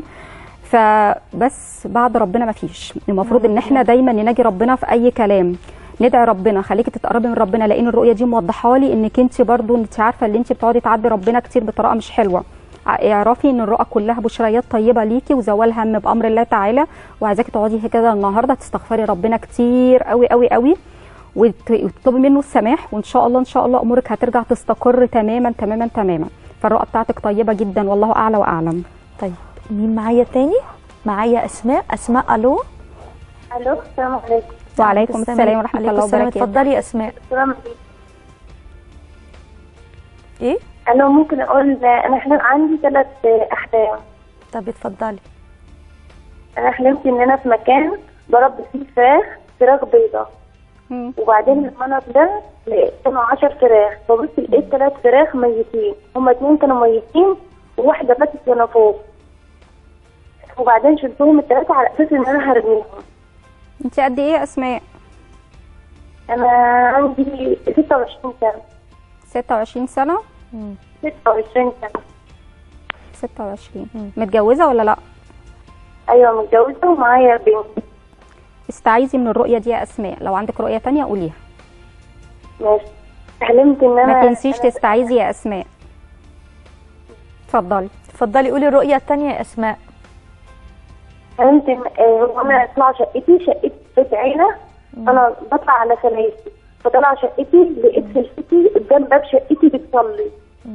فبس بعد ربنا ما فيش المفروض ان احنا دايما نناجي ربنا في اي كلام ندعي ربنا خليكي تتقربي من ربنا لان الرؤيه دي موضحه لي انك انت برضو انت عارفه اللي انت بتقعدي تعدي ربنا كتير بطريقه مش حلوه ع- اعرفي ان الرؤى كلها بشريات طيبه ليكي وزوال هم بامر الله تعالى وعايزاكي تقعدي كده النهارده تستغفري ربنا كتير قوي قوي قوي وت- وتطلبي منه السماح وان شاء الله ان شاء الله امورك هترجع تستقر تماما تماما تماما فالرؤى بتاعتك طيبه جدا والله اعلى واعلم طيب مين معايا تاني معايا اسماء اسماء الو الو السلام عليكم وعليكم السلام ورحمه عليكم الله السلام. وبركاته اتفضلي يا اسماء السلام عليكم ايه انا ممكن اقول انا حلم عندي ثلاث احلام طب اتفضلي انا حلمت ان انا في مكان بربي فيه فراخ فراخ بيضة مم. وبعدين لما انا طلعت لقيت كانوا 10 فراخ فبص لقيت ثلاث فراخ ميتين هما اتنين كانوا ميتين وواحدة ماتت وانا فوق وبعدين شلتهم الثلاثة على اساس ان انا هرميهم انت قد ايه يا اسماء انا عندي 26 سنة 26 سنه 26 سنة 26 متجوزه ولا لا ايوه متجوزة ومعايا بنت استعيذي من الرؤيه دي يا اسماء لو عندك رؤيه تانية قوليها ماشي حلمت ان انا ما تنسيش أنا- تستعيذي يا اسماء اتفضلي اتفضلي قولي الرؤيه التانية يا اسماء حلمت ان آه، وانا اطلع شقتي شقتي بيت عيله انا بطلع على سلايسي فطلع شقتي لقيت سلفتي قدام باب شقتي بتصلي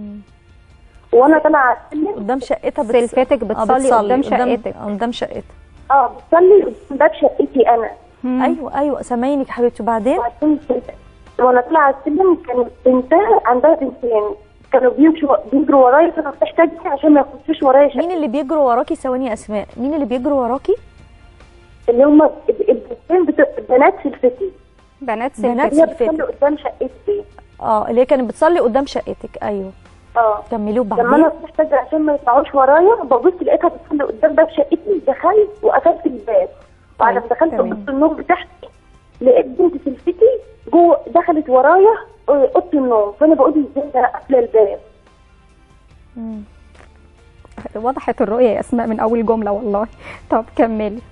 وانا طالعه على السلم قدام شقتها بتص... سلفتك آه، بتصلي قدام شقتك آه، قدام شقتها اه بتصلي قدام باب شقتي انا مم. ايوه ايوه سامعينك يا حبيبتي وبعدين وبعدين كنت- وانا طالعه على السلم كانت بنتها عندها بنتين كانوا بيمشوا بيجروا ورايا فانا فتحت اجري عشان ما يخشوش ورايا شقتي مين اللي بيجروا وراكي ثواني يا اسماء مين اللي بيجروا وراكي اللي هم البنتين بت- بنات سلفتي بنات بنات سلفتك هي سلفتي. بتصلي قدام شقتي اه اللي هي كانت بتصلي قدام شقتك ايوه اه كملي لما وبعدين انا فتحت اجري عشان ما يطلعوش ورايا ببص لقيتها بتصلي قدام باب شقتي دخلت وقفلت الباب بعد ما طيب، دخلت تمام. اوضه النوم بتاعتي لقيت بنت سلفتي جوه دخلت ورايا آه، اوضه النوم فانا بقول ازاي ده أنا قافله الباب مم. وضحت الرؤيه يا اسماء من اول جمله والله طب كملي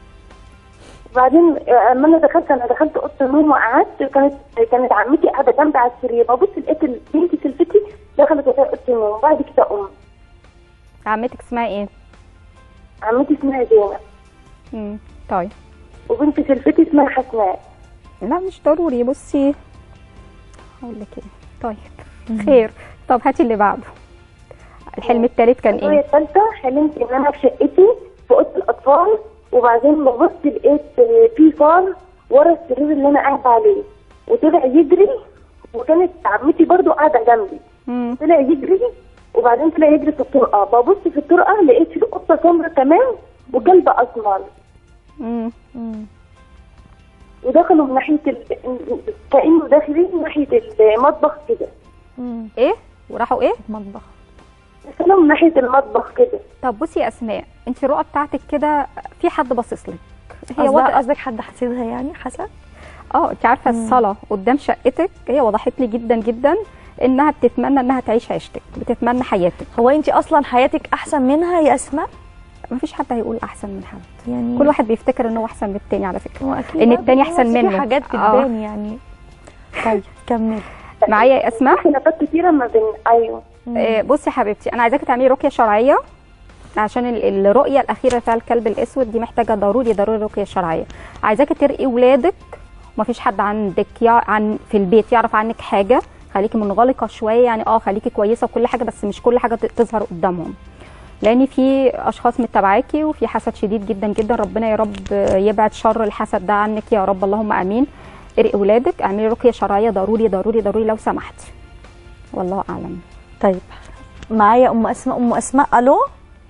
وبعدين آه، اما انا دخلت انا دخلت اوضه النوم وقعدت كانت كانت عمتي قاعده جنبي على السرير ببص لقيت بنت سلفتي دخلت ورايا اوضه النوم بعد كده قمت عمتك اسمها ايه عمتي اسمها زينب مم. طيب وبنت سلفتي اسمها حسناء لا مش ضروري بصي هقول لك ايه طيب خير طب هاتي اللي بعده الحلم الثالث كان الرؤية ايه الثالثة حلمت إن أنا في شقتي في أوضة الأطفال وبعدين ببص لقيت في فار ورا السرير اللي أنا قاعدة عليه وطلع يجري وكانت عمتي برضو قاعدة جنبي مم. طلع يجري وبعدين طلع يجري في الطرقة ببص في الطرقة لقيت في قطة سمرا كمان وكلب أسمر مم. ودخلوا من ناحية ال... كأنه داخلين من ناحية المطبخ كده ايه وراحوا ايه مطبخ دخلوا من ناحية المطبخ كده طب بصي يا اسماء انت الرؤى بتاعتك كده في حد باصص لك هي قصدها- وضع قصدك حد حسيدها يعني حسن اه انت عارفه الصلاه قدام شقتك هي وضحت لي جدا جدا انها بتتمنى انها تعيش عيشتك بتتمنى حياتك هو انت اصلا حياتك احسن منها يا اسماء مفيش حد هيقول احسن من حد يعني كل واحد بيفتكر ان هو احسن من التاني على فكره هو اكيد ان برضه التاني في احسن ناس في منه حاجات آه. بتبان يعني طيب كمل معايا يا اسماء خلافات كتيرة ما بين أيوه آه، بصي يا حبيبتي انا عايزاكي تعملي رقيه شرعيه عشان ال- الرؤيه الاخيره بتاع الكلب الاسود دي محتاجه ضروري ضروري رقيه شرعيه عايزاكي ترقي ولادك ومفيش حد عندك يع... عن في البيت يعرف عنك حاجه خليكي منغلقه شويه يعني اه خليكي كويسه وكل حاجه بس مش كل حاجه ت- تظهر قدامهم لان في اشخاص متابعاكي وفي حسد شديد جدا جدا ربنا يا رب يبعد شر الحسد ده عنك يا رب اللهم امين ارقي ولادك اعملي رقيه شرعيه ضروري ضروري ضروري لو سمحتي والله اعلم طيب معايا ام اسماء ام اسماء الو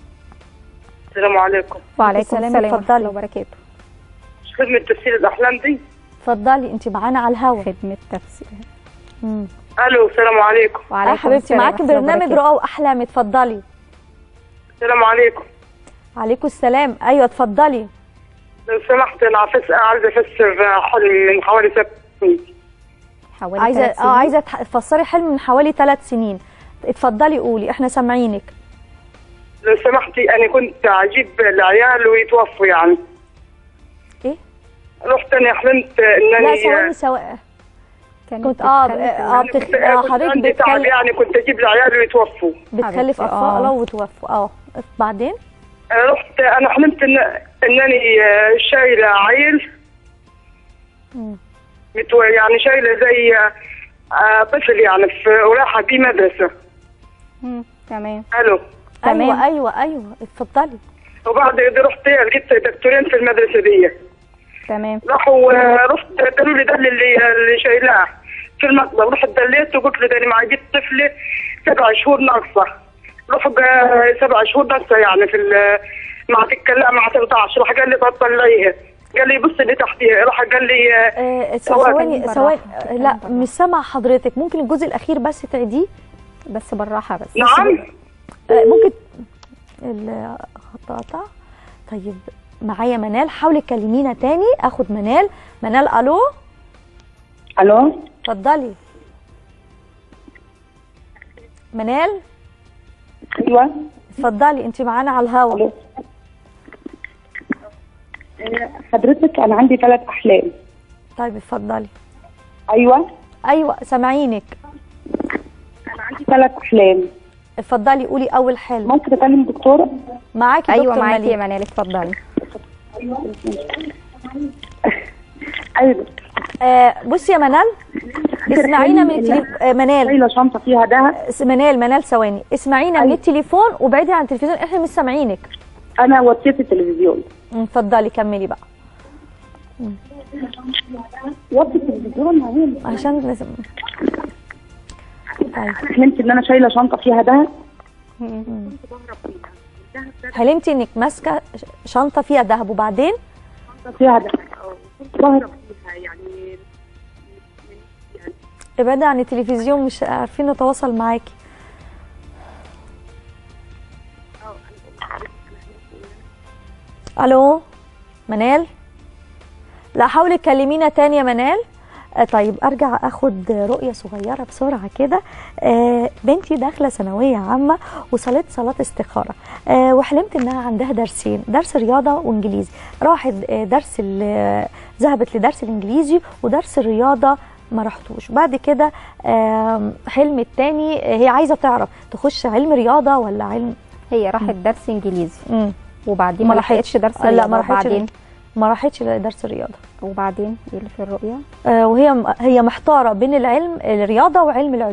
السلام عليكم وعليكم السلام، السلام ورحمه اتفضلي. الله وبركاته مش خدمة تفسير الأحلام دي اتفضلي انت معانا على الهوا خدمه تفسير مم. ألو السلام عليكم اه حبيبتي معاكي برنامج رؤى واحلام اتفضلي السلام عليكم عليكم السلام ايوه اتفضلي لو سمحت أنا عفس- عايزة أفسر حلم من حوالي ست سنين حوالي عايزه ثلاث اه سنين. عايزه تح- تفسري حلم من حوالي ثلاث سنين اتفضلي قولي احنا سامعينك لو سمحتي أنا كنت أجيب العيال ويتوفوا يعني ايه رحت أنا حلمت لا إنني ثواني ثواني كانت كنت اه بتخلف اه كنت بتخ... آه، كنت حضرتك عندي تعب بتخلف يعني كنت أجيب العيال ويتوفوا بتخلف حبيبتي، اطفال آه. اه وتوفوا اه بعدين رحت أنا حلمت إن إنني آه، شايلة عيل مم. متو... يعني شايلة زي آه، طفل يعني في ورايحة بيه مدرسة مم، تمام ألو تمام. ايوه ايوه ايوه اتفضلي وبعد كده رحت لقيت دكتورين في المدرسة دي تمام راحوا آه، رحت قالوا لي ده اللي اللي شايلاه في المطبخ رحت دليت وقلت له ده انا معي جبت طفله سبع شهور ناقصه روحوا جا- سبع شهور ناقصه يعني في ال- ما تتكلم ما ترضعش راح قال لي بطلعيها قال لي بص اللي تحتيها راح قال لي آه، آه، هو ثواني كان ثواني بالراحة، آه، كان لا بالراحة. مش سامعه حضرتك ممكن الجزء الاخير بس تعيديه بس بالراحه بس نعم آه، ممكن الخط قطع طيب معايا منال حاولي تكلمينا تاني اخد منال منال الو الو اتفضلي منال ايوه اتفضلي انت معانا على الهوا ألو. حضرتك انا عندي ثلاث احلام طيب اتفضلي ايوه ايوه سامعينك انا عندي ثلاث احلام اتفضلي قولي اول حلم ممكن اكلم دكتوره معاكي ايوه دكتور معاكي يا مليك منال اتفضلي ايوه آه بصي يا منال اسمعينا من التليف... آه منال شايله شنطه فيها دهب اس- منال منال ثواني اسمعينا من أيوة. التليفون وبعيدي عن التلفزيون احنا مش سامعينك انا وطيت التلفزيون مم، اتفضلي كملي بقى وطي التلفزيون معين عشان لازم طيب حلمت ان انا شايله شنطه فيها دهب حلمتي انك ماسكه ش- شنطه فيها ذهب وبعدين فيها دهب كنت بهرب فيها يعني ابعدي عن التلفزيون مش عارفين نتواصل معاكي الو منال لا حاولي تكلمينا تاني يا منال آه طيب ارجع اخد رؤيه صغيره بسرعه كده آه بنتي داخله ثانويه عامه وصلت صلاه استخاره آه وحلمت انها عندها درسين درس رياضه وانجليزي راحت آه درس ال- ذهبت لدرس الانجليزي ودرس الرياضه ما رحتوش بعد كده آم، حلم التاني آه، هي عايزه تعرف تخش علم رياضه ولا علم هي راحت درس انجليزي مم. وبعدين ما ما راحتش. لحقتش درس لا، رياضة، ما راحتش وبعدين ما راحتش لدرس الرياضه وبعدين ايه اللي في الرؤيه آه، وهي هي محتاره بين العلم الرياضه وعلم العلوم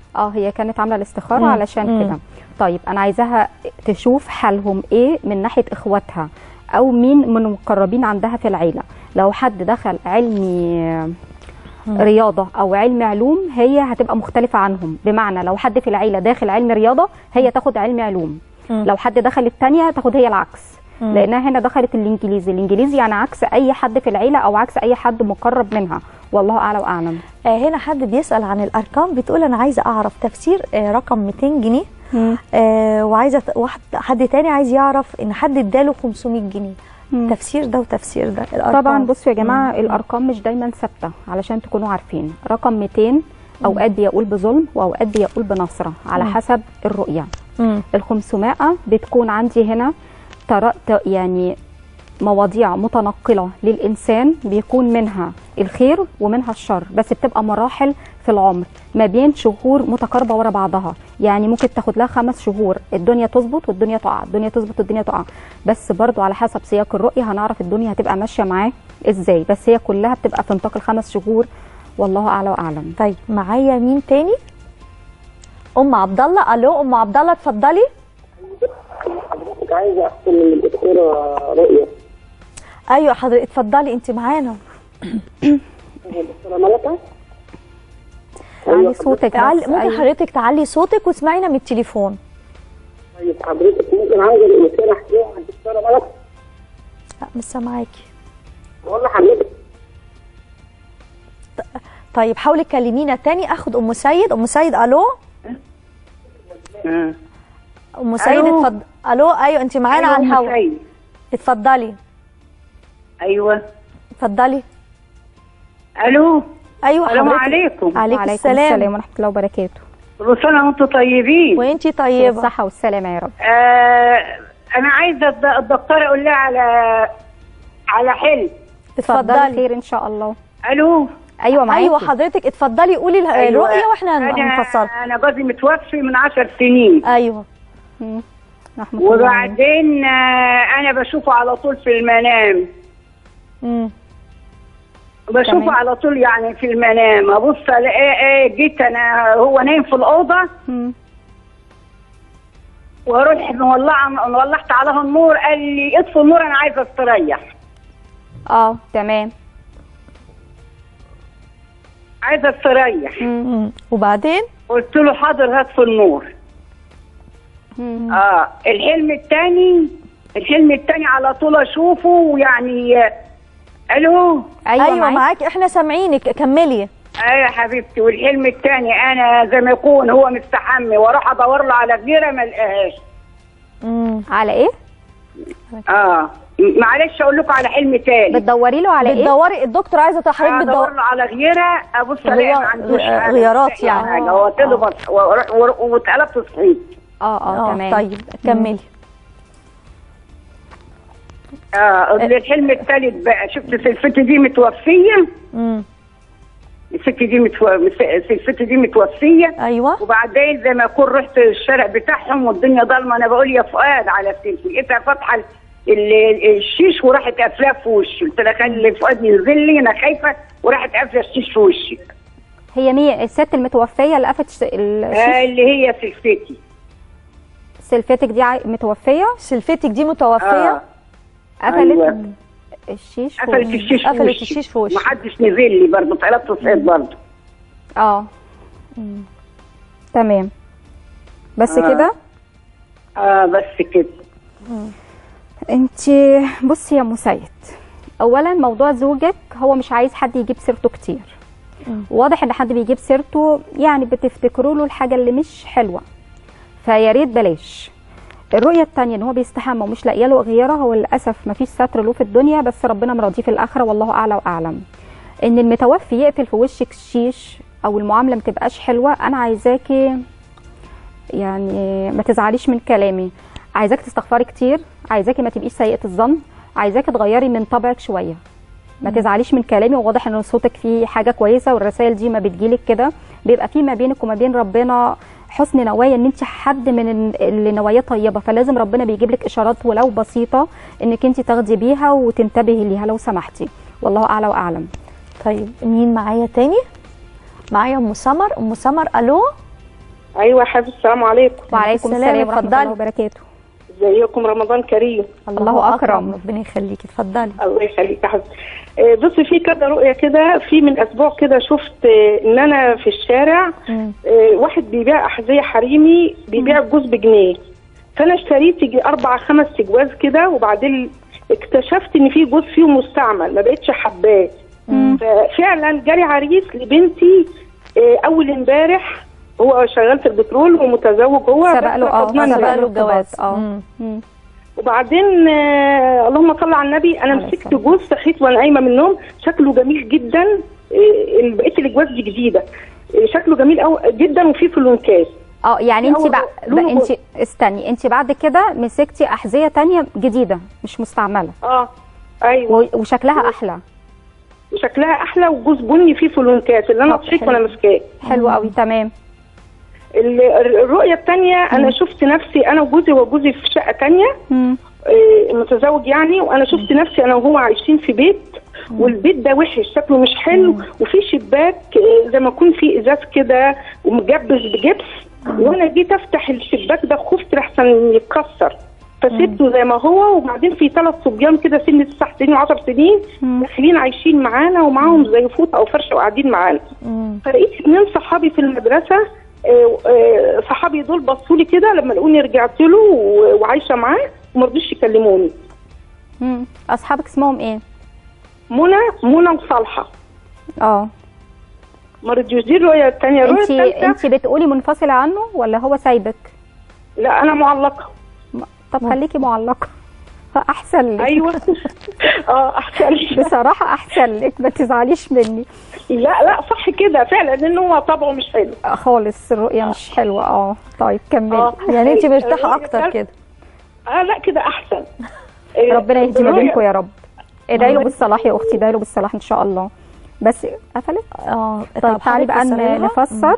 اه هي كانت عامله الاستخاره مم. علشان مم. كده طيب انا عايزاها تشوف حالهم ايه من ناحيه اخواتها او مين من المقربين عندها في العيله لو حد دخل علمي رياضه او علم علوم هي هتبقى مختلفه عنهم بمعنى لو حد في العيله داخل علم رياضه هي تاخد علم علوم مم. لو حد دخل الثانيه تاخد هي العكس مم. لانها هنا دخلت الانجليزي الانجليزي يعني عكس اي حد في العيله او عكس اي حد مقرب منها والله اعلى واعلم آه هنا حد بيسال عن الارقام بتقول انا عايزه اعرف تفسير آه رقم 200 جنيه آه وعايزه ت- واحد حد تاني عايز يعرف ان حد اداله 500 جنيه مم. تفسير ده وتفسير ده الأرقام. طبعا بصوا يا جماعه مم. الارقام مش دايما ثابته علشان تكونوا عارفين رقم 200 اوقات بيقول بظلم واوقات بيقول بنصره على مم. حسب الرؤيه مم. ال 500 بتكون عندي هنا تر... ت- يعني مواضيع متنقله للانسان بيكون منها الخير ومنها الشر بس بتبقى مراحل في العمر ما بين شهور متقاربه ورا بعضها يعني ممكن تاخد لها خمس شهور الدنيا تظبط والدنيا تقع الدنيا تظبط والدنيا تقع بس برضو على حسب سياق الرؤيه هنعرف الدنيا هتبقى ماشيه معاه ازاي بس هي كلها بتبقى في نطاق الخمس شهور والله اعلى واعلم طيب معايا مين تاني ام عبد الله الو ام عبد الله اتفضلي كنت عايزه احسن من الدكتوره رؤيه ايوه حضرتك اتفضلي انت معانا الدكتوره ملكه علي صوتك تعالي بس. ممكن أيوة. حضرتك تعلي صوتك واسمعينا من التليفون طيب حضرتك ممكن عايزه الانسان احكيها عن الدكتوره ملكه لا مش سامعاكي بقول لحضرتك طيب حاولي تكلمينا تاني اخد ام سيد ام سيد الو ام سيد ألو. اتفضل الو ايوه انت معانا أيوة على أم الهواء سيد. اتفضلي ايوه اتفضلي الو ايوه السلام حضرتك. عليكم عليكم وعليكم السلام, السلام ورحمه الله وبركاته كل سنه وانتم طيبين وانتي طيبه الصحه والسلامه يا رب آه انا عايزه الد- الدكتوره اقول لها على على حلم اتفضلي اتفضلي خير ان شاء الله الو ايوه معاكي ايوه حضرتك اتفضلي قولي اله- الرؤيه واحنا هن- انا هنفصل انا جوزي متوفي من عشر سنين ايوه مم. رحمه الله عليه. وبعدين آه انا بشوفه على طول في المنام امم بشوفه تمام. على طول يعني في المنام ابص الاقيه ايه جيت انا هو نايم في الاوضه مم. واروح مولعه ولعت عليها النور قال لي اطفي النور انا عايزه استريح اه تمام عايزه استريح امم وبعدين قلت له حاضر هات في النور مم. اه الحلم الثاني الحلم الثاني على طول اشوفه ويعني آه، الو ايوه, ايوه معاكي. معاكي احنا سامعينك كملي ايوه يا حبيبتي والحلم الثاني انا زي ما يكون هو مستحمي واروح ادور له على غيره ما القاهاش امم على ايه اه م- معلش اقول لكم على حلم تاني بتدوري له على ايه بتدوري الدكتور عايزه حضرتك ادور بتدور له على غيره ابص الاقي غيار- ما عندوش غ- حاجة، غيارات مش لاقي يعني. حاجه هو طلب ورحت- ور- واتقلبت صحيت اه اه تمام طيب كملي اه الحلم الثالث بقى شفت سلفتي دي متوفيه امم الست دي متو... الست دي متوفيه ايوه وبعدين زي ما اكون رحت الشارع بتاعهم والدنيا ضلمه انا بقول يا فؤاد على السلفي لقيتها فاتحه ال- ال- الشيش وراحت قافلاه في وشي قلت لها خلي فؤاد ينزل لي انا خايفه وراحت قافله الشيش في وشي هي مين الست المتوفيه اللي قفت ش- آه الشيش اللي هي سلفتي سلفتك دي عاي- متوفيه سلفتك دي متوفيه اه قفلت أيوة. الشيش في قفلت وشي. الشيش في قفلت وشي الشيش في وشي. محدش نزل لي برضه اتقلبت صحيت برضه اه تمام بس آه. كده اه بس كده انت بصي يا مسيد اولا موضوع زوجك هو مش عايز حد يجيب سيرته كتير واضح ان حد بيجيب سيرته يعني بتفتكروا له الحاجه اللي مش حلوه فيا ريت بلاش الرؤيه الثانيه ان هو بيستحمى ومش لاقيه له غيره هو للاسف ما فيش ستر له في الدنيا بس ربنا مرضيه في الاخره والله اعلى واعلم ان المتوفي يقفل في وشك الشيش او المعامله ما تبقاش حلوه انا عايزاكي يعني ما تزعليش من كلامي عايزاك تستغفري كتير عايزاكي ما تبقيش سيئه الظن عايزاكي تغيري من طبعك شويه ما تزعليش من كلامي وواضح ان صوتك فيه حاجه كويسه والرسائل دي ما بتجيلك كده بيبقى في ما بينك وما بين ربنا حسن نوايا ان انت حد من ال- اللي نواياه طيبه فلازم ربنا بيجيب لك اشارات ولو بسيطه انك انت تاخدي بيها وتنتبهي ليها لو سمحتي والله اعلى واعلم طيب مين معايا تاني معايا ام سمر ام سمر الو ايوه حافظ السلام عليكم وعليكم السلام، السلام ورحمه اتفضلي. الله وبركاته ازيكم رمضان كريم الله أكرم. ربنا يخليكي اتفضلي الله يخليك يا حبيبتي آه، بصي في كده رؤيه كده في من اسبوع كده شفت آه، ان انا في الشارع مم. آه، واحد بيبيع احذيه حريمي بيبيع الجوز بجنيه فانا اشتريت يجي اربع خمس جواز كده وبعدين اكتشفت ان في جوز فيهم مستعمل ما بقتش حباه ففعلا جالي عريس لبنتي آه، اول امبارح هو شغال في البترول ومتزوج هو سبق له بس اه أضمن سبق له. له الجواز اه مم. مم. وبعدين آه اللهم صل على النبي انا عليه مسكت الصلاة. جوز صحيت وانا قايمه من النوم شكله جميل جدا آه بقيت الجواز دي جديده آه شكله جميل أو جدا وفيه فلونكات اه يعني انت أول بقى لونه انت استني انت بعد كده مسكتي احذيه تانية جديده مش مستعمله اه ايوه و- وشكلها احلى وشكلها احلى وجوز بني فيه فلونكات اللي انا طب صحيت حلو. وانا ماسكاه حلو قوي تمام ال- الرؤيه الثانيه انا شفت نفسي انا وجوزي وجوزي في شقه ثانيه مم. آه، متزوج يعني وانا شفت نفسي انا وهو عايشين في بيت والبيت ده وحش شكله مش حلو وفي شباك آه، زي ما يكون في ازاز كده ومجبس بجبس وانا جيت افتح الشباك ده خفت لحسن يتكسر فسبته زي ما هو وبعدين في ثلاث صبيان كده سن تسع سنين و10 سنين داخلين عايشين معانا ومعاهم زي فوطه او فرشه وقاعدين معانا مم. فلقيت اتنين صحابي في المدرسه آه، آه، صحابي دول بصوا لي كده لما لقوني رجعت له و- وعايشه معاه وما رضوش يكلموني مم. اصحابك اسمهم ايه منى منى وصالحه اه ما رضيوش دي الرؤيه الثانيه الرؤيه انت الثالثه انت بتقولي منفصله عنه ولا هو سايبك لا انا معلقه م- طب خليكي معلقه احسن لك ايوه اه احسن لي. بصراحه احسن لك ما تزعليش مني لا لا صح كده فعلا لان هو طبعه مش حلو آه، خالص الرؤيه مش حلوه اه طيب كملي اه يعني انت مرتاحه الرؤية اكتر التالتة- كده اه لا كده احسن آه، ربنا يهدي ما الرؤية- بينكم يا رب ادعي له بالصلاح يا اختي ادعي له بالصلاح ان شاء الله بس قفلت اه طيب تعالي بقى حضرتك تسأليها؟ ن- نفسر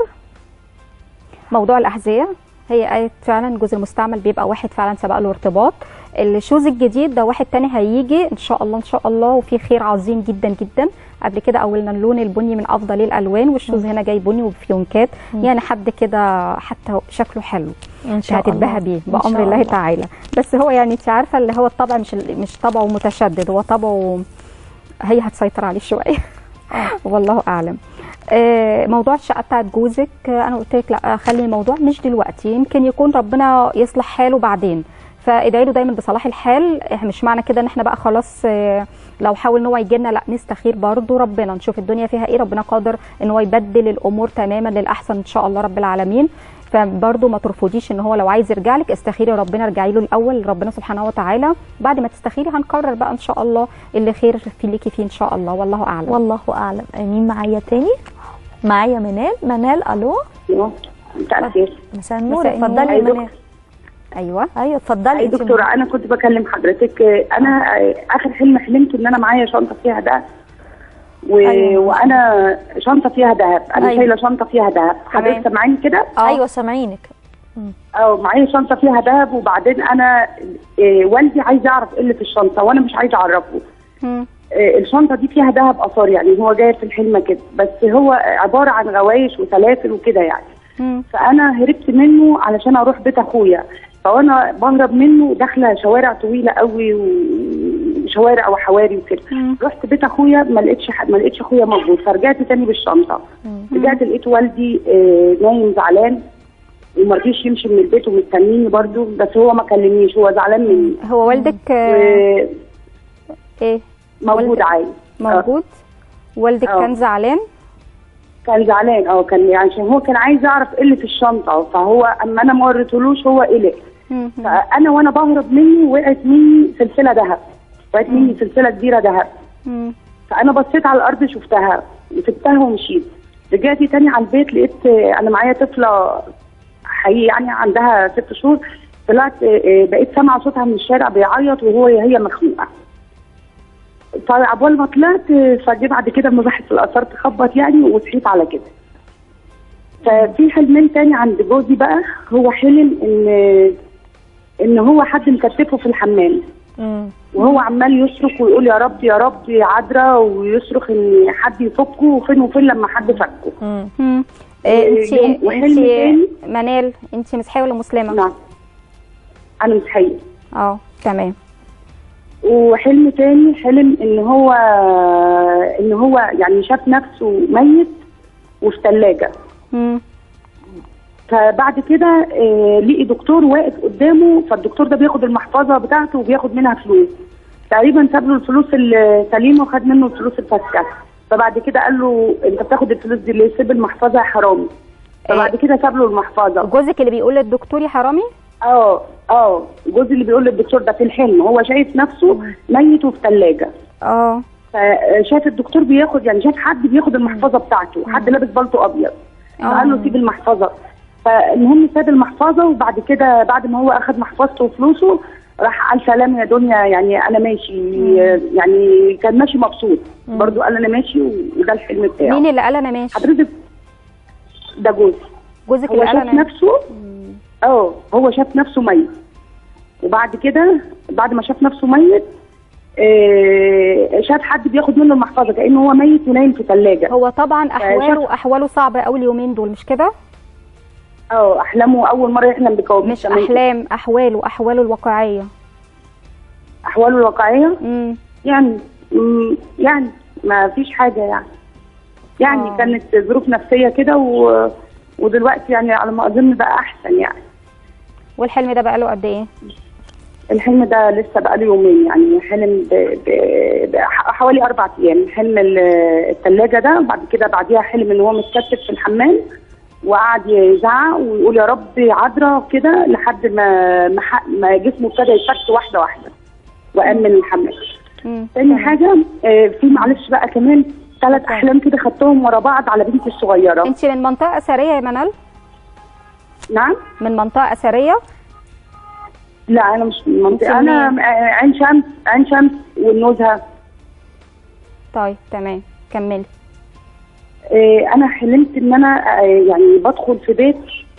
موضوع الاحذيه هي قالت فعلا الجزء المستعمل بيبقى واحد فعلا سبق له ارتباط الشوز الجديد ده واحد تاني هيجي ان شاء الله ان شاء الله وفي خير عظيم جدا جدا قبل كده قولنا اللون البني من افضل الالوان والشوز هنا جاي بني وبفيونكات يعني حد كده حتى شكله حلو ان شاء الله هتتباهى بيه إن بامر شاء الله تعالى بس هو يعني انت عارفه اللي هو الطبع مش مش طبعه متشدد هو طبعه هي هتسيطر عليه شويه والله اعلم آه، موضوع الشقه بتاعت جوزك آه، انا قلت لك لا خلي الموضوع مش دلوقتي يمكن يكون ربنا يصلح حاله بعدين فادعي له دايما بصلاح الحال إحنا مش معنى كده ان احنا بقى خلاص آه، لو حاول ان هو يجي لنا لا نستخير برضه ربنا نشوف الدنيا فيها ايه ربنا قادر ان هو يبدل الامور تماما للاحسن ان شاء الله رب العالمين فبرضه ما ترفضيش ان هو لو عايز يرجع لك استخيري ربنا ارجعي له الاول ربنا سبحانه وتعالى بعد ما تستخيري هنقرر بقى ان شاء الله اللي خير في ليكي فيه ان شاء الله والله اعلم والله اعلم مين معايا تاني معايا منال منال الو مساء الخير مساء النور مساء النور. اتفضلي يا أيوة. منال ايوه ايوه اتفضلي اي انت دكتورة انا كنت بكلم حضرتك انا اخر حلم حلمت ان انا معايا شنطه فيها دهب و... أيوة. وانا شنطه فيها دهب انا أيوة. شايله شنطه فيها دهب حضرتك سامعيني كده ايوه سامعينك اه معايا شنطه فيها دهب وبعدين انا إيه والدي عايز يعرف ايه اللي في الشنطه وانا مش عايزه اعرفه مم. إيه الشنطه دي فيها دهب اثار يعني هو جاي في الحلم كده بس هو عباره عن غوايش وسلاسل وكده يعني مم. فانا هربت منه علشان اروح بيت اخويا فانا بهرب منه داخله شوارع طويله قوي وشوارع وحواري وكده مم. رحت بيت اخويا ما لقيتش حد ما لقيتش اخويا موجود فرجعت تاني بالشنطه رجعت لقيت والدي آه، نايم زعلان وما رضيش يمشي من البيت ومستنيني برضو بس هو ما كلمنيش هو زعلان مني هو والدك آه، ايه موجود والدك عادي موجود والدك آه. كان زعلان كان زعلان اه كان يعني عشان هو كان عايز يعرف ايه اللي في الشنطه فهو اما انا ما وريتهولوش هو قلق مم. فانا وانا بهرب منه وقعت مني سلسله ذهب وقعت مني سلسله كبيره ذهب مم. فانا بصيت على الارض شفتها وسبتها ومشيت رجعت تاني على البيت لقيت آه، انا معايا طفله حقيقي يعني عندها ست شهور طلعت آه، آه، بقيت سامعه صوتها من الشارع بيعيط وهو هي مخنوقه فعبال ما طلعت آه، فجي بعد كده مباحث الاثار تخبط يعني وصحيت على كده ففي حلمين تاني عند جوزي بقى هو حلم ان ان هو حد مكتفه في الحمام مم. وهو عمال يصرخ ويقول يا رب يا رب يا عذرا ويصرخ ان حد يفكه وفين وفين لما حد فكه مم. مم. انت يوم- وحلم انت تاني منال انت مسيحيه ولا مسلمه نعم انا مسيحيه اه تمام وحلم تاني حلم ان هو ان هو يعني شاف نفسه ميت وفي ثلاجه مم. فبعد كده آه، لقي دكتور واقف قدامه فالدكتور ده بياخد المحفظه بتاعته وبياخد منها فلوس تقريبا ساب له الفلوس السليمه وخد منه الفلوس الفاسده فبعد كده قال له انت بتاخد الفلوس دي ليه سيب المحفظه يا حرامي فبعد كده ساب له المحفظه جوزك اللي بيقول للدكتور يا حرامي اه اه جوزي اللي بيقول للدكتور ده في الحلم هو شايف نفسه ميت وفي ثلاجه اه فشاف الدكتور بياخد يعني شاف حد بياخد المحفظه بتاعته حد لابس بالطو ابيض فقال له سيب المحفظه فالمهم ساب المحفظه وبعد كده بعد ما هو اخذ محفظته وفلوسه راح قال سلام يا دنيا يعني انا ماشي يعني كان ماشي مبسوط برضو قال انا ماشي وده الحلم بتاعه مين اللي قال انا ماشي حضرتك ده جوزي جوزك هو اللي قال شاف انا نفسه اه هو شاف نفسه ميت وبعد كده بعد ما شاف نفسه ميت آه، شاف حد بياخد منه المحفظه كانه هو ميت ونايم في ثلاجه هو طبعا احواله شاف- احواله صعبه قوي اليومين دول مش كده اه احلامه اول مره يحلم بكوابيس مش احلام احواله احواله الواقعيه احواله الواقعيه امم يعني مم، يعني ما فيش حاجه يعني يعني آه. كانت ظروف نفسيه كده و... ودلوقتي يعني على ما اظن بقى احسن يعني والحلم ده بقاله قد ايه الحلم ده لسه بقاله يومين يعني حلم ب... ب... ب... حوالي اربع ايام حلم ال- الثلاجه ده وبعد كده بعديها حلم ان هو متكتف في الحمام وقعد يزعق ويقول يا رب عذرا كده لحد ما ما, ح... ما جسمه ابتدى يفك واحده واحده وقام من الحمام مم. تاني حاجه آه، في معلش بقى كمان ثلاث احلام كده خدتهم ورا بعض على بنتي الصغيره انت من منطقه اثريه يا منال نعم من منطقه اثريه لا انا مش من المنطقه أنت انا منين؟ آه، عين شمس عين شمس والنزهه طيب تمام كملي آه، انا حلمت ان انا آه، يعني بدخل في بيت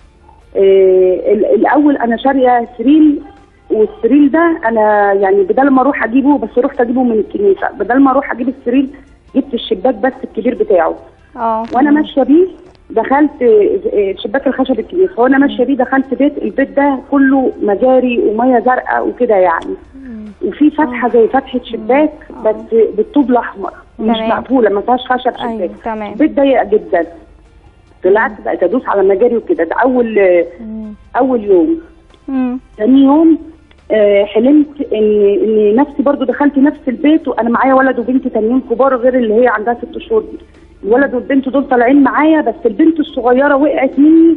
آه، ال- الاول انا شاريه سرير والسرير ده انا يعني بدل ما اروح اجيبه بس رحت اجيبه من الكنيسه بدل ما اروح اجيب السرير جبت الشباك بس الكبير بتاعه اه وانا ماشيه بيه دخلت آه، شباك الخشب الكبير وانا ماشيه بيه دخلت بيت البيت ده كله مجاري وميه زرقاء وكده يعني وفي فتحه زي فتحه شباك بس بالطوب الاحمر مش تمام. مقفوله ما فيهاش خشب ايوه شباك تمام البيت ضيق جدا طلعت بقيت ادوس على مجاري وكده ده اول اول يوم مم. تاني يوم آه، حلمت ان ان نفسي برضو دخلت نفس البيت وانا معايا ولد وبنت تانيين كبار غير اللي هي عندها ست شهور دي الولد والبنت دول طالعين معايا بس البنت الصغيره وقعت مني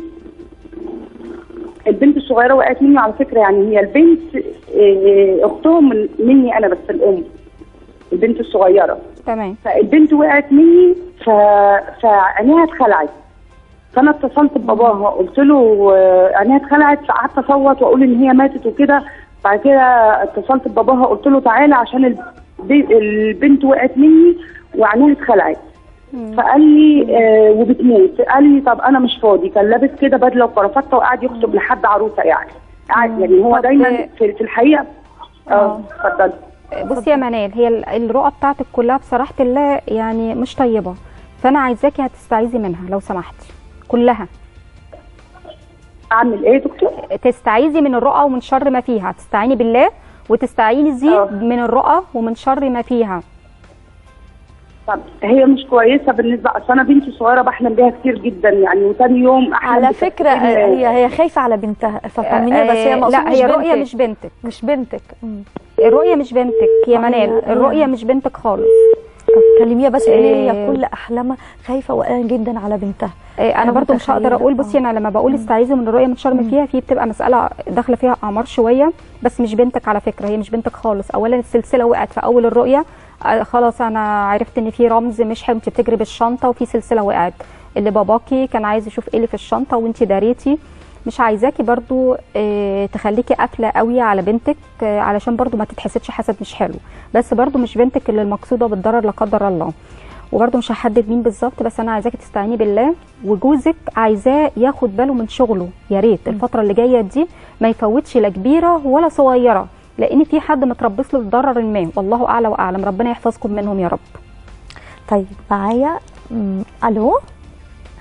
البنت الصغيره وقعت مني على فكره يعني هي البنت آه، اختهم من مني انا بس الام البنت الصغيره تمام فالبنت وقعت مني ف... فعينيها اتخلعت فانا اتصلت بباباها قلت له آه، عينيها اتخلعت فقعدت اصوت واقول ان هي ماتت وكده بعد كده اتصلت بباباها قلت له تعالى عشان الب- البنت وقعت مني وعينيها اتخلعت فقال لي آه وبتموت قال لي طب انا مش فاضي كان لابس كده بدله وكرافته وقاعد يخطب لحد عروسه يعني قاعد يعني هو طب- دايما في, في الحقيقه اه اتفضلي بصي يا منال هي ال- الرؤى بتاعتك كلها بصراحه الله يعني مش طيبه فانا عايزاكي هتستعيذي منها لو سمحتي كلها اعمل ايه يا دكتور؟ تستعيذي من الرؤى ومن شر ما فيها تستعيني بالله وتستعيذي آه. من الرؤى ومن شر ما فيها طب هي مش كويسه بالنسبه اصل انا بنتي صغيره بحلم بيها كتير جدا يعني وتاني يوم احلم على بتفكير- فكره آه، هي هي خايفه على بنتها ففهميني بس هي آه، مقصود لا مش هي الرؤيه بنتك. مش بنتك مش بنتك مم. الرؤيه مش بنتك يا آه، منال هي- الرؤيه مش بنتك خالص طب كلميها بس قولي لي آه. هي كل احلامها خايفه وقلقانه جدا على بنتها آه، انا أنا برضو مش هقدر متخيلة. اقول بصي انا لما بقول استعيذي من الرؤيه من شر ما فيها في بتبقى مساله داخله فيها اعمار شويه بس مش بنتك على فكره هي مش بنتك خالص اولا السلسله وقعت في اول الرؤيه آه، خلاص انا عرفت ان في رمز مش حلو انت بتجري بالشنطه وفي سلسله وقعت اللي باباكي كان عايز يشوف ايه اللي في الشنطه وانت داريتي مش عايزاكي برضو آه، تخليكي قافله قوي على بنتك آه، علشان برضو ما تتحسدش حسد مش حلو بس برضو مش بنتك اللي المقصوده بالضرر لا قدر الله وبرضه مش هحدد مين بالظبط بس انا عايزاكي تستعيني بالله وجوزك عايزاه ياخد باله من شغله يا ريت الفتره اللي جايه دي ما يفوتش لا كبيره ولا صغيره لان في حد متربص له ضرر ما والله اعلى واعلم ربنا يحفظكم منهم يا رب طيب معايا مم، الو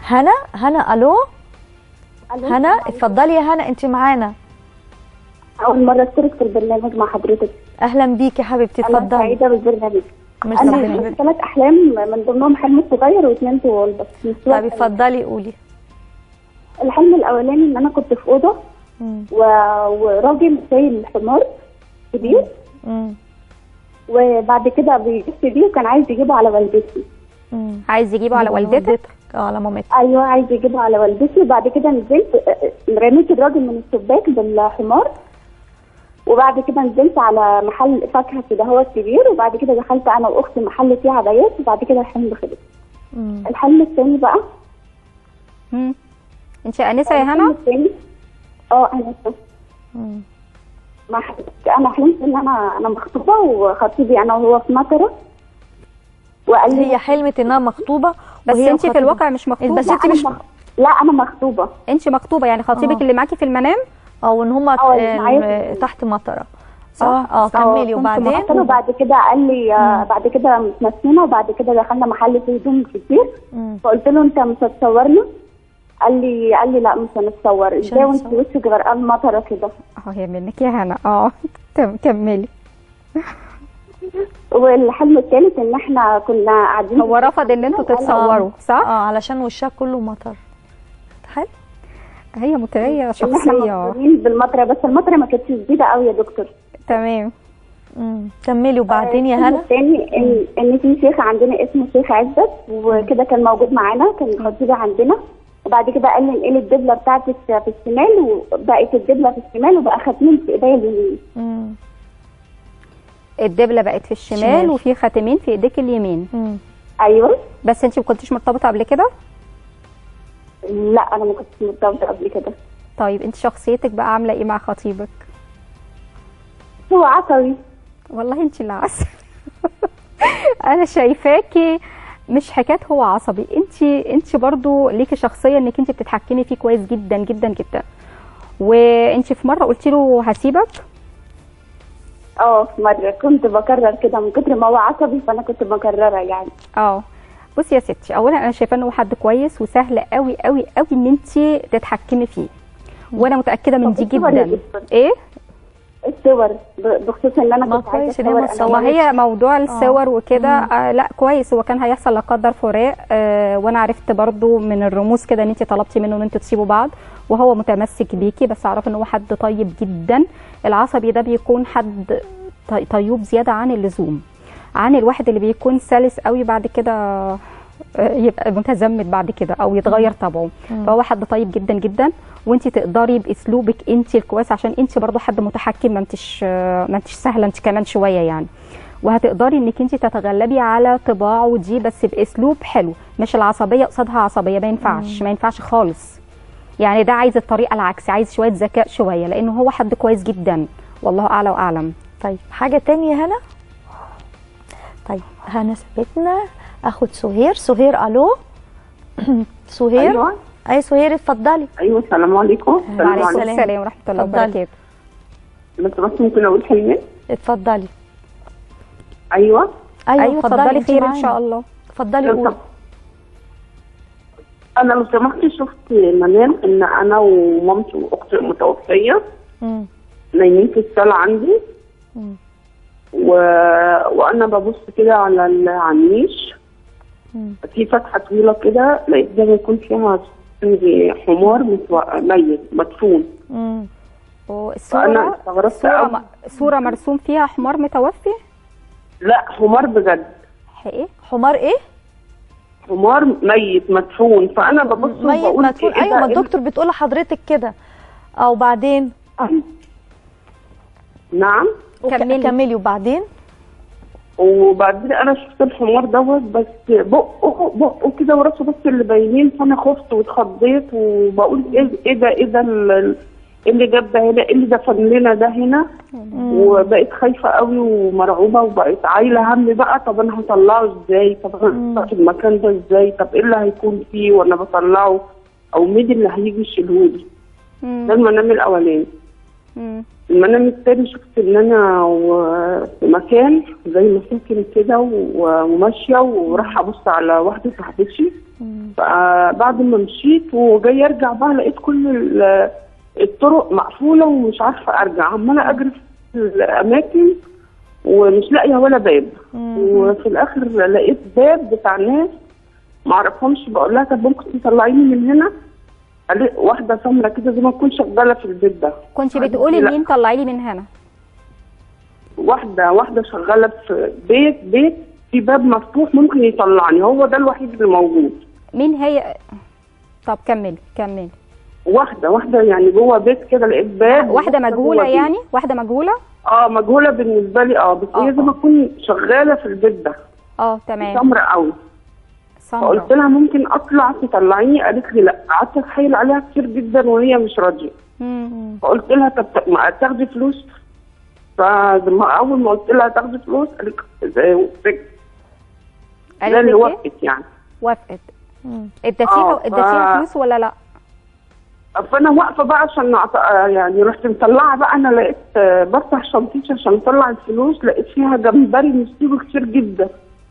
هنا هنا الو ألو، هنا اتفضلي يا هنا انت معانا اول مره اشترك في البرنامج مع حضرتك اهلا بيكي يا حبيبتي انا اتفضلي سعيده بالبرنامج ميرسي انا يا عندي حبيبتي. ثلاث احلام من ضمنهم حلم صغير واثنين طوال بس مش طب وقت. اتفضلي قولي الحلم الاولاني ان انا كنت في اوضه مم. و... وراجل شايل حمار كبير مم. وبعد كده بيجس بيه وكان عايز يجيبه على والدتي مم. عايز يجيبه على والدتك اه على مامتك ايوه عايز يجيبه على والدتي وبعد كده نزلت آه، آه، رميت الراجل من الشباك بالحمار وبعد كده نزلت على محل فاكهه كده هو كبير وبعد كده دخلت انا واختي محل فيه عبايات وبعد كده الحلم خلص مم. الحلم الثاني بقى مم. انت انسه يا الحلم هنا الثاني اه انا مم. ما حلمت انا حلمت ان انا انا مخطوبه وخطيبي انا وهو في مطره وقال لي هي حلمت انها مخطوبه بس وهي انت في مخطوبة. الواقع مش مخطوبه بس لا انت انا مش مخ... لا انا مخطوبه انت مخطوبه يعني خطيبك آه. اللي معاكي في المنام او ان هما اه، اللي معايا آه، في- تحت مطره صح اه، اه صح. كملي كنت وبعدين مطره وبعد كده قال لي آه، بعد كده متنسمه وبعد كده دخلنا محل فيه هدوم كتير مم. فقلت له انت مش هتصورنا قال لي قال لي لا مش هنتصور ازاي وانت هنتصور. وشك غرقان مطره كده اه هي منك يا هنا اه تم- كملي والحلم الثالث ان احنا كنا قاعدين هو رفض ان انتوا تتصوروا صح اه علشان وشها كله مطر حلو هي متريه ان احنا شخصيه مبسوطين بالمطره بس المطره ما كانتش شديده قوي يا دكتور تمام مم. كملي وبعدين يا الحلم هنا الثاني ان ان في شيخ عندنا اسمه شيخ عزت وكده كان موجود معانا كان خطيبي عندنا وبعد كده قال لي انقلي الدبله بتاعتك في الشمال وبقت الدبله في الشمال وبقى خاتمين في ايديا اليمين مم. الدبله بقت في الشمال شمال. وفي خاتمين في ايديك اليمين مم. ايوه بس انت ما كنتيش مرتبطه قبل كده لا انا ما كنتش مرتبطه قبل كده طيب انت شخصيتك بقى عامله ايه مع خطيبك هو عصبي والله انت اللي عسل انا شايفاكي مش حكايه هو عصبي انت انت برضو ليكي شخصيه انك انت بتتحكمي فيه كويس جدا جدا جدا وانت في مره قلتي له هسيبك اه في مره كنت بكرر كده من كتر ما هو عصبي فانا كنت بكررها يعني اه بصي يا ستي اولا انا شايفه ان هو حد كويس وسهل قوي قوي قوي ان انت تتحكمي فيه وانا متاكده من طب دي الصور يا جدا دكتور؟ ايه الصور ب- بخصوص ان انا ما كنت عايزه كويس إن هي ما اتصور أنا ما هي موضوع الصور وكده آه لا كويس هو كان هيحصل لا قدر فراق آه وانا عرفت برضو من الرموز كده ان انت طلبتي منه ان انتوا تسيبوا بعض وهو متمسك بيكي بس اعرف ان هو حد طيب جدا العصبي ده بيكون حد طي- طيوب زياده عن اللزوم عن الواحد اللي بيكون سلس قوي بعد كده آه، يبقى متزمت بعد كده او يتغير طبعه فهو حد طيب جدا جدا وانت تقدري باسلوبك انت الكويس عشان انت برضو حد متحكم ما انتش آه، ما انتش سهله انت كمان شويه يعني وهتقدري انك انت تتغلبي على طباعه دي بس باسلوب حلو مش العصبيه قصادها عصبيه ما ينفعش ما ينفعش خالص يعني ده عايز الطريقه العكس عايز شويه ذكاء شويه لانه هو حد كويس جدا والله اعلى واعلم طيب حاجه تانية يا هنا طيب هنا سابتنا اخد سهير سهير الو سهير ايوه اي سهير اتفضلي ايوه السلام عليكم السلام وعليكم عليكم السلام. السلام ورحمه الله اتفضلي. وبركاته لو سمحت ممكن اقول حلمين اتفضلي ايوه ايوه اتفضلي انت خير ان معانا. شاء الله اتفضلي لو قولي سمحت. انا لو سمحت شفت منام ان انا ومامتي واختي المتوفيه مم. نايمين في الصاله عندي مم. و... وانا ببص كده على ال- على النيش مم. في فتحه طويله كده لقيت زي ما يكون فيها عندي حمار متو... ميت مدفون مم. فانا والصوره استغربت صوره قوي م- صوره مرسوم فيها حمار متوفي لا حمار بجد حقيقي حمار ايه حمار ميت مدفون فانا ببص ميت وبقول مدفون إيه ده؟ ايوه ما إيه ده؟ الدكتور بتقول لحضرتك كده او بعدين نعم كملي. كملي وبعدين وبعدين انا شفت الحمار دوت بس بقه بقه كده وراسه بس اللي باينين فانا خفت واتخضيت وبقول ايه ايه ده ايه ده ال- ال- إيه اللي جاب ده هنا ايه اللي دفن لنا ده هنا وبقيت خايفه قوي ومرعوبه وبقيت عايله هم بقى طب انا هطلعه ازاي طب انا هحطه في المكان ده ازاي طب ايه اللي هيكون فيه وانا بطلعه او مين اللي هيجي يشيلهولي مم. ده المنام الاولاني مم. المنام التاني شفت ان انا و- في مكان زي مساكن كده و- وماشيه وراح ابص على واحده صاحبتي فبعد ما مشيت وجاي ارجع بقى لقيت كل ال- الطرق مقفوله ومش عارفه ارجع عماله اجري في الاماكن ومش لاقيه ولا باب وفي الاخر لقيت باب بتاع ناس ما اعرفهمش بقول لها طب ممكن تطلعيني من هنا قال واحده سمره كده زي ما تكون شغاله في البيت ده كنت قالت بتقولي لي لا. مين طلعي لي من هنا واحده واحده شغاله في بيت بيت في باب مفتوح ممكن يطلعني هو ده الوحيد اللي موجود مين هي طب كملي كملي واحده واحده يعني جوه بيت كده لقيت باب واحده جوه مجهوله بيت. يعني واحده مجهوله اه مجهوله بالنسبه لي اه بس هي زي ما تكون شغاله في البيت ده اه تمام سمرة قوي فقلت سمرة لها ممكن اطلع تطلعيني قالت لي لا قعدت اتحايل عليها كتير جدا وهي مش راضيه مم. فقلت لها طب ما تاخدي فلوس فلما اول ما قلت لها تاخدي فلوس قالت زي وافقت قالت ده اللي لك إيه؟ وافقت يعني وافقت اديتيها آه، ف- اديتيها فلوس ولا لا فانا واقفه بقى عشان أعط- يعني رحت مطلعه بقى انا لقيت آه، بفتح شنطتي عشان اطلع الفلوس لقيت فيها جمبري مستوي كتير جدا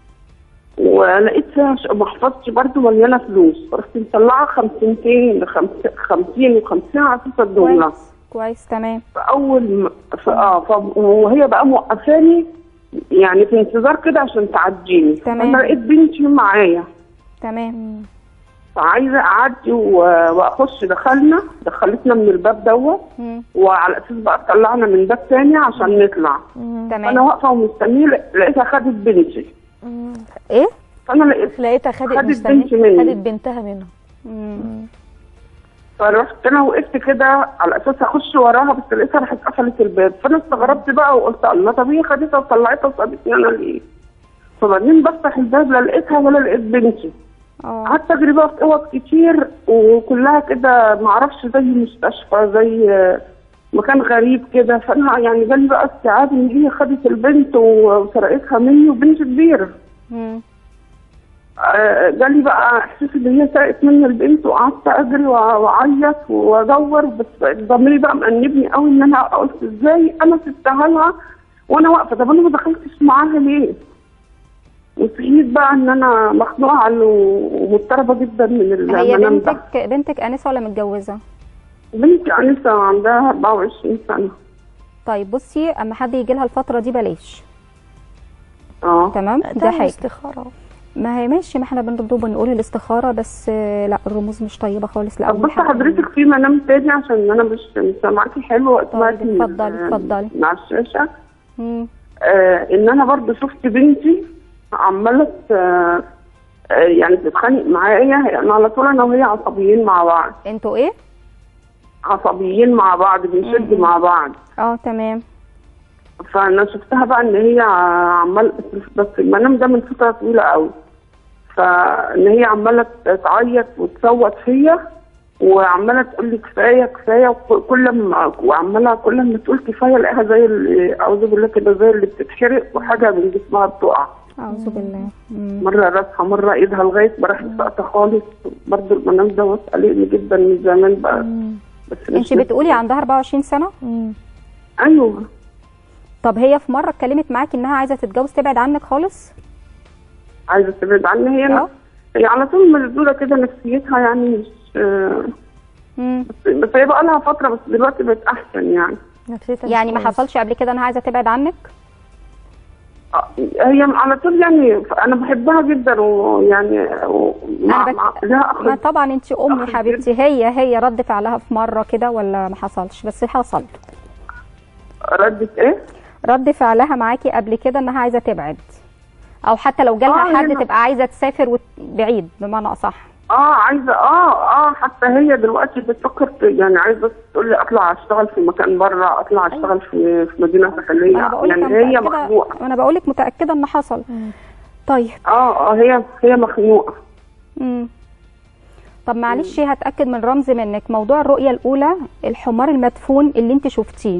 ولقيت فيها ش- محفظتي برضو مليانه فلوس رحت مطلعه خمسينتين خمس- خمسين وخمسين على اساس ادهم لها كويس كويس تمام فاول ما ف... اه ف... وهي بقى موقفاني يعني في انتظار كده عشان تعديني تمام. انا لقيت بنتي معايا تمام فعايزه اعدي و... واخش دخلنا دخلتنا من الباب دوت مم. وعلى اساس بقى طلعنا من باب تاني عشان نطلع فانا تمام واقفه ومستنيه لق- لقيتها خدت بنتي ايه فانا لقيت لقيتها خدت خدت مستنية- بنتي مني. خدت بنتها منه مم. فرحت انا وقفت كده على اساس اخش وراها بس لقيتها راحت قفلت الباب فانا استغربت بقى وقلت الله طب هي خدتها وطلعتها وسابتني انا ليه؟ فبعدين بفتح الباب لا لقيتها ولا لقيت بنتي اه قعدت اجري بقى في اوض كتير وكلها كده معرفش زي مستشفى زي آه، مكان غريب كده فانا يعني جالي بقى استيعاب ان هي خدت البنت وسرقتها مني وبنت كبيره مم. آه، جالي بقى احساس ان هي سرقت مني البنت وقعدت اجري وأ- واعيط وادور بس ضميري بقى مأنبني قوي ان انا قلت ازاي انا سبتها لها وانا واقفه طب انا ما دخلتش معاها ليه؟ وصحيت بقى ان انا مخنوقه ومضطربه جدا من هي المنام ده بنتك بنتك انسه ولا متجوزه بنتي انسه عندها 24 سنه طيب بصي اما حد يجي لها الفتره دي بلاش اه تمام ده تعمل حاجه استخاره ما هي ماشي ما احنا برضه بنقول الاستخاره بس آه، لا الرموز مش طيبه خالص لا طب بص حضرتك في منام تاني عشان انا مش مش سامعاكي حلو وقت ما طيب، اتفضلي، اتفضلي. مع الشاشه مم. آه ان انا برضه شفت بنتي عماله آه آه يعني بتتخانق معايا يعني على طول انا وهي عصبيين مع بعض انتوا ايه عصبيين مع بعض بنشد مع بعض اه تمام فانا شفتها بقى ان هي عمال بس المنام ده من فتره طويله قوي فان هي عماله تعيط وتصوت فيا وعماله تقول لي كفايه كفايه وكل ما وعماله كل ما تقول كفايه الاقيها زي اللي اعوذ بالله كده زي اللي بتتحرق وحاجه من جسمها بتقع اعوذ بالله مم. مره راسها مره ايدها لغايه ما راحت ساقطه خالص برضه المنام ده قلقني جدا من زمان بقى بس مش انت بتقولي عندها 24 سنه ايوه طب هي في مره اتكلمت معاكي انها عايزه تتجوز تبعد عنك خالص عايزه تبعد عني هي اه. هي على طول مشدوده كده نفسيتها يعني مش آه، مم. بس بس هي بقى لها فتره بس دلوقتي بقت احسن يعني نفسيتها يعني ما كويسة. حصلش قبل كده انها عايزه تبعد عنك آه، هي على طول يعني انا بحبها جدا ويعني و- مع انا بك... مع لها اخ ما طبعا انت امي أخ حبيبتي هي هي رد فعلها في مره كده ولا ما حصلش بس حصل ردت ايه؟ رد فعلها معاكي قبل كده انها عايزه تبعد او حتى لو جالها آه، حد هنا. تبقى عايزه تسافر وت- بعيد بمعنى اصح اه عايزه اه اه حتى هي دلوقتي بتفكر ت- يعني عايزه تقول لي اطلع اشتغل في مكان بره اطلع اشتغل في في مدينه ساحليه انا بقول لك يعني هي مخنوقه انا بقول لك متاكده ان حصل طيب اه اه هي هي مخنوقه مم. طب معلش هتاكد من رمز منك موضوع الرؤيه الاولى الحمار المدفون اللي انت شفتيه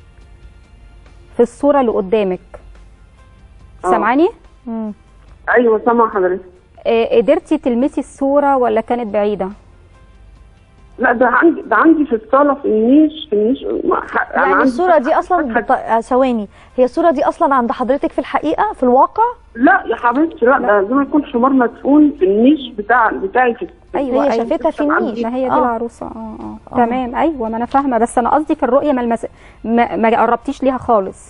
في الصوره اللي قدامك آه. سامعاني ايوه سامعه حضرتك آه، قدرتي تلمسي الصوره ولا كانت بعيده لا ده عندي ده عندي في الصاله في النيش في النيش ما- ح- أنا يعني عندي الصوره دي اصلا بط... آه، ثواني هي الصوره دي اصلا عند حضرتك في الحقيقه في الواقع لا يا حبيبتي لا ده زي ما يكون حمار مدفون في النيش بتاع بتاعي في ايوه هي أيوة. شافتها في النيش ما هي دي آه. العروسه اه اه تمام ايوه ما انا فاهمه بس انا قصدي في الرؤيه ما, المس... ما ما قربتيش ليها خالص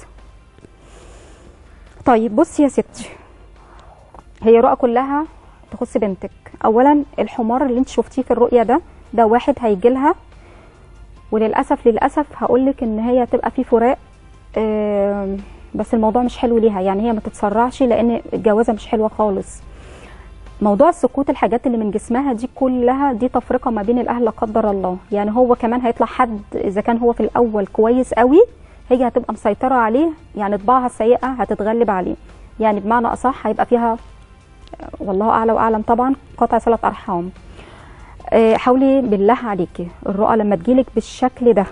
طيب بصي يا ستي هي رؤى كلها تخص بنتك اولا الحمار اللي انت شفتيه في الرؤيه ده ده واحد هيجي لها وللاسف للاسف هقول لك ان هي تبقى في فراق آم، بس الموضوع مش حلو ليها يعني هي ما تتسرعش لان الجوازه مش حلوه خالص موضوع السكوت الحاجات اللي من جسمها دي كلها دي تفرقه ما بين الاهل لا قدر الله يعني هو كمان هيطلع حد اذا كان هو في الاول كويس قوي هي هتبقى مسيطره عليه يعني طباعها السيئه هتتغلب عليه يعني بمعنى اصح هيبقى فيها والله اعلى واعلم طبعا قطع صله ارحام آه، حاولي بالله عليكي الرؤى لما تجيلك بالشكل ده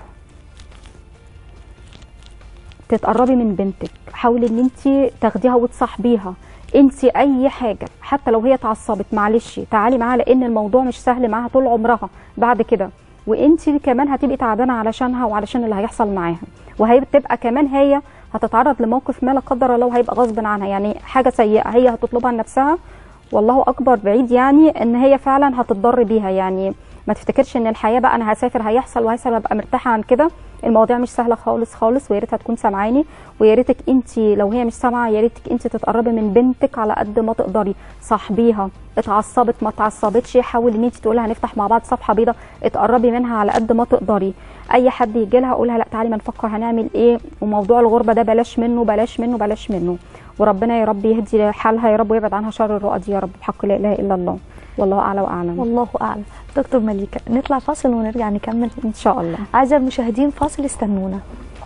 تتقربي من بنتك حاولي ان انت تاخديها وتصاحبيها انت اي حاجه حتى لو هي اتعصبت معلش تعالي معاها لان الموضوع مش سهل معاها طول عمرها بعد كده وانت كمان هتبقي تعبانه علشانها وعلشان اللي هيحصل معاها وهتبقى كمان هي هتتعرض لموقف ما لا قدر الله وهيبقى غصب عنها يعني حاجه سيئه هي هتطلبها لنفسها والله اكبر بعيد يعني ان هي فعلا هتضر بيها يعني ما تفتكرش ان الحياه بقى انا هسافر هيحصل وهيحصل وابقى مرتاحه عن كده المواضيع مش سهله خالص خالص ويا ريتها تكون سامعاني ويا ريتك انت لو هي مش سامعه يا ريتك انت تتقربي من بنتك على قد ما تقدري صاحبيها اتعصبت ما اتعصبتش حاولي ان انت تقولي هنفتح مع بعض صفحه بيضاء اتقربي منها على قد ما تقدري اي حد يجي لها قولها لا تعالي ما نفكر هنعمل ايه وموضوع الغربه ده بلاش منه بلاش منه بلاش منه وربنا يا رب يهدي حالها يا رب ويبعد عنها شر الرؤى دي يا رب بحق لا اله الا الله والله اعلى واعلم والله اعلم دكتور مليكه نطلع فاصل ونرجع نكمل ان شاء الله اعزائي المشاهدين فاصل استنونا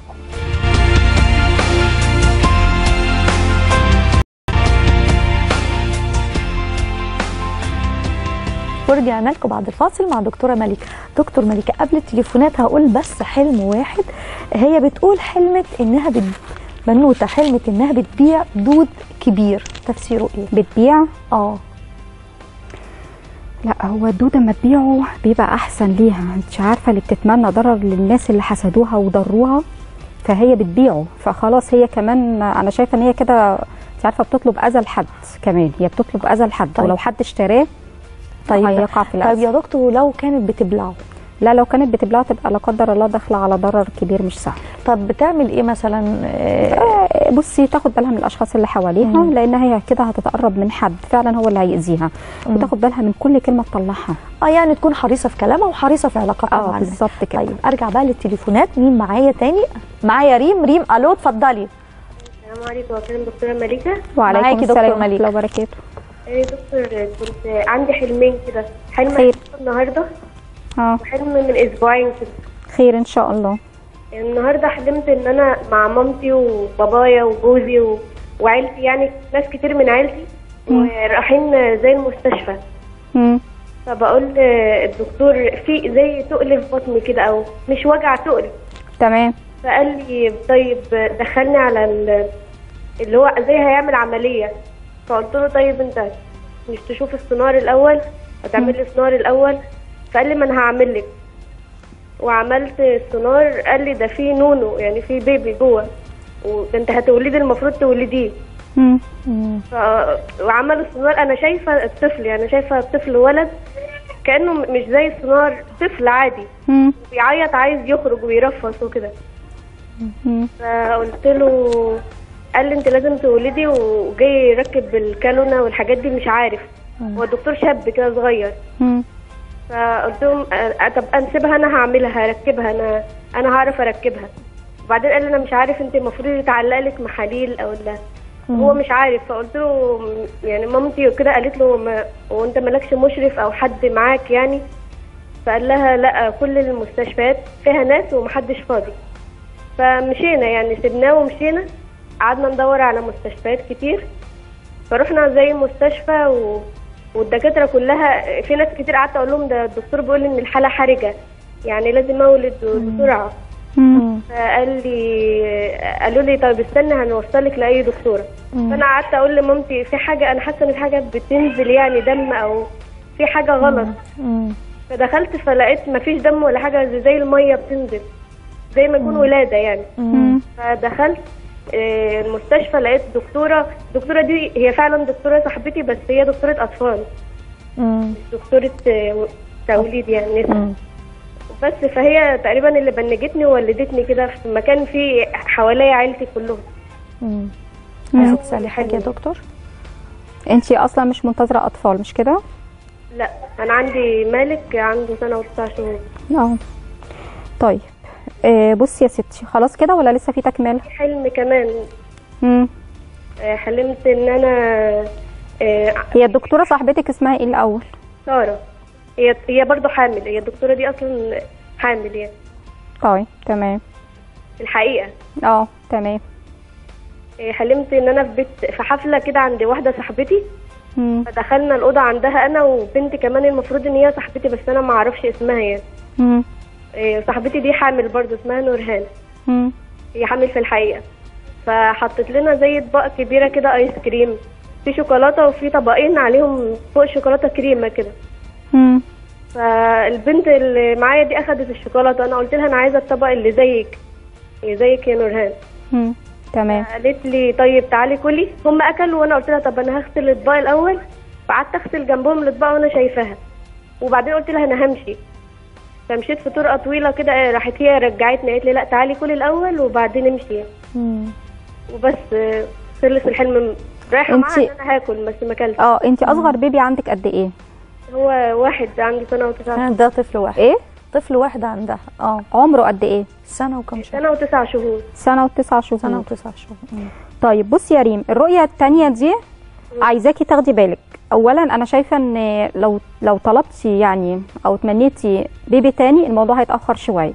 ورجعنا لكم بعد الفاصل مع دكتوره مليكه دكتور مليكه قبل التليفونات هقول بس حلم واحد هي بتقول حلمت انها بت... بنوته حلمت انها بتبيع دود كبير تفسيره ايه بتبيع اه لا هو الدود اما تبيعه بيبقى احسن ليها انت عارفه اللي بتتمنى ضرر للناس اللي حسدوها وضروها فهي بتبيعه فخلاص هي كمان انا شايفه ان هي كده انت عارفه بتطلب اذى لحد كمان هي بتطلب اذى لحد طيب. ولو حد اشتراه طيب هيقع في طيب الأذى يا دكتور لو كانت بتبلعه لا لو كانت بتبلعه تبقى لا قدر الله داخله على ضرر كبير مش سهل طب بتعمل ايه مثلا آه، آه، بصي تاخد بالها من الاشخاص اللي حواليها مم. لان هي كده هتتقرب من حد فعلا هو اللي هيأذيها مم. وتاخد بالها من كل كلمه تطلعها اه يعني تكون حريصه في كلامها وحريصه في علاقاتها اه مع الناس. بالظبط كده طيب ارجع بقى للتليفونات مين معايا تاني معايا ريم ريم الو اتفضلي السلام عليكم بكلم دكتوره مليكه وعليكم معاكي دكتور السلام ورحمه مليكة. الله وبركاته ايه دكتور كنت عندي حلمين كده حلم خير. النهارده اه وحلم من اسبوعين كده خير ان شاء الله النهارده حلمت ان انا مع مامتي وبابايا وجوزي و... وعيلتي يعني ناس كتير من عيلتي ورايحين زي المستشفى مم. فبقول الدكتور في زي تقل في بطني كده او مش وجع تقل تمام فقال لي طيب دخلني على ال- اللي هو زي هيعمل عمليه فقلت له طيب انت مش تشوف السونار الاول هتعمل لي سونار الاول فقال لي ما انا هعمل لك وعملت السونار قال لي ده في نونو يعني في بيبي جوه وده انت هتولدي المفروض تولديه مم. ف... وعملوا السونار انا شايفه الطفل يعني شايفه الطفل ولد كانه م- مش زي السونار طفل عادي مم. بيعيط عايز يخرج ويرفص وكده مم. فقلت له قال لي انت لازم تولدي وجاي يركب الكالونه والحاجات دي مش عارف هو الدكتور شاب كده صغير مم. فقلت لهم اه، طب انسيبها انا هعملها هركبها انا انا هعرف اركبها وبعدين قال لي انا مش عارف انت المفروض يتعلق لك محاليل او لا هو مش عارف فقلت له م- يعني مامتي كده قالت له ما هو انت مالكش مشرف او حد معاك يعني فقال لها لا كل المستشفيات فيها ناس ومحدش فاضي فمشينا يعني سيبناه ومشينا قعدنا ندور على مستشفيات كتير فرحنا زي مستشفى و... والدكاتره كلها في ناس كتير قعدت اقول لهم ده الدكتور بيقول ان الحاله حرجه يعني لازم اولد بسرعه مم. فقال لي قالوا لي طيب استنى هنوصلك لاي دكتوره فانا قعدت اقول لمامتي في حاجه انا حاسه ان في حاجه بتنزل يعني دم او في حاجه غلط مم. فدخلت فلقيت مفيش دم ولا حاجه زي- زي الميه بتنزل زي ما يكون ولاده يعني فدخلت آه، المستشفى لقيت دكتوره الدكتوره دي هي فعلا دكتوره صاحبتي بس هي دكتوره اطفال مم. دكتوره آه، و- توليد يعني نساء بس فهي تقريبا اللي بنجتني وولدتني كده في مكان فيه حواليا عيلتي كلهم مم. مم. عايزة تسألي حاجة يا دكتور؟ انت اصلا مش منتظره اطفال مش كده لا انا عندي مالك عنده سنه وتسع شهور اه طيب آه بصي يا ستي خلاص كده ولا لسه في تكمله حلم كمان مم. آه، حلمت ان انا آه، هي الدكتوره صاحبتك اسمها ايه الاول ساره هي هي برضه حامل هي الدكتوره دي اصلا حامل يعني طيب تمام في الحقيقه اه تمام آه، حلمت ان انا في بيت في حفله كده عند واحده صاحبتي مم. فدخلنا الاوضه عندها انا وبنت كمان المفروض ان هي صاحبتي بس انا ما اعرفش اسمها يعني مم. آه، صاحبتي دي حامل برضه اسمها نورهان مم. هي حامل في الحقيقه فحطت لنا زي اطباق كبيره كده ايس كريم في شوكولاته وفي طبقين عليهم فوق الشوكولاته كريمه كده مم. فالبنت اللي معايا دي اخدت الشوكولاته انا قلت لها انا عايزه الطبق اللي زيك اللي زيك يا نورهان مم. تمام قالت لي طيب تعالي كلي هم اكلوا وانا قلت لها طب انا هغسل الاطباق الاول فقعدت اغسل جنبهم الاطباق وانا شايفاها وبعدين قلت لها انا همشي فمشيت في طرقه طويله كده آه، راحت هي رجعتني قالت لي لا تعالي كلي الاول وبعدين امشي مم. وبس آه، خلص الحلم رايحه معاها انتي- ان انا هاكل بس ما اكلتش اه انت اصغر بيبي عندك قد ايه هو واحد عنده سنه وتسع كان شهور ده طفل واحد ايه طفل واحد عندها اه عمره قد ايه سنة وكم شهر سنه وتسع شهور سنه وتسع شهور سنة وتسع شهور مم. طيب بصي يا ريم الرؤيه الثانيه دي عايزاكي تاخدي بالك اولا انا شايفه ان لو لو طلبتي يعني او تمنيتي بيبي تاني الموضوع هيتاخر شويه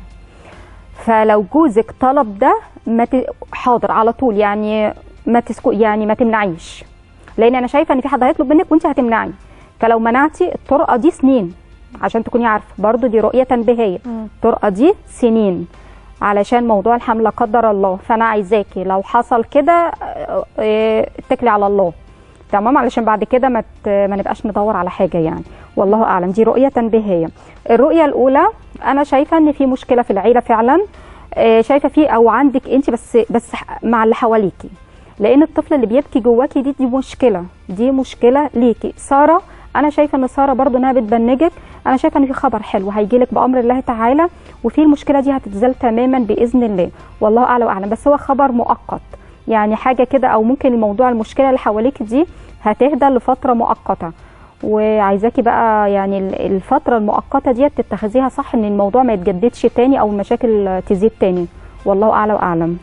فلو جوزك طلب ده ما ت... حاضر على طول يعني ما تسكو يعني ما تمنعيش لان انا شايفه ان في حد هيطلب منك وانت هتمنعي فلو منعتي الطرقه دي سنين عشان تكوني عارفه برضو دي رؤيه تنبيهيه الطرقه دي سنين علشان موضوع الحمل لا قدر الله فانا عايزاكي لو حصل كده آه، آه، اتكلي على الله تمام علشان بعد كده ما ت- ما نبقاش ندور على حاجه يعني والله اعلم دي رؤيه تنبيهيه الرؤيه الاولى انا شايفه ان في مشكله في العيله فعلا آه، شايفه في او عندك انت بس بس ح- مع اللي حواليكي لان الطفل اللي بيبكي جواكي دي دي مشكله دي مشكله ليكي ساره انا شايفه ان ساره برضو انها بتبنجك انا شايفه ان في خبر حلو هيجيلك بامر الله تعالى وفي المشكله دي هتتزال تماما باذن الله والله اعلى واعلم بس هو خبر مؤقت يعني حاجه كده او ممكن الموضوع المشكله اللي حواليك دي هتهدى لفتره مؤقته وعايزاكي بقى يعني ال- الفتره المؤقته دي تتخذيها صح ان الموضوع ما يتجددش تاني او المشاكل تزيد تاني والله اعلى واعلم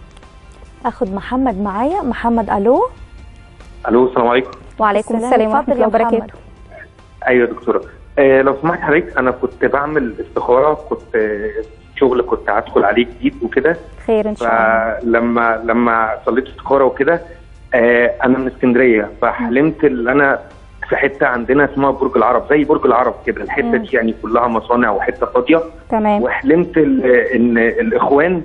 اخد محمد معايا محمد الو الو السلام عليكم وعليكم السلام. السلام ورحمه اتفضل الله يا محمد. وبركاته ايوه يا دكتوره آه لو سمحت حضرتك انا كنت بعمل استخاره كنت آه، شغل كنت هدخل عليه جديد وكده خير ان شاء الله فلما لما صليت استخاره وكده آه انا من اسكندريه فحلمت ان انا في حته عندنا اسمها برج العرب زي برج العرب كده الحته مم. دي يعني كلها مصانع وحته فاضيه تمام وحلمت ال- ان الاخوان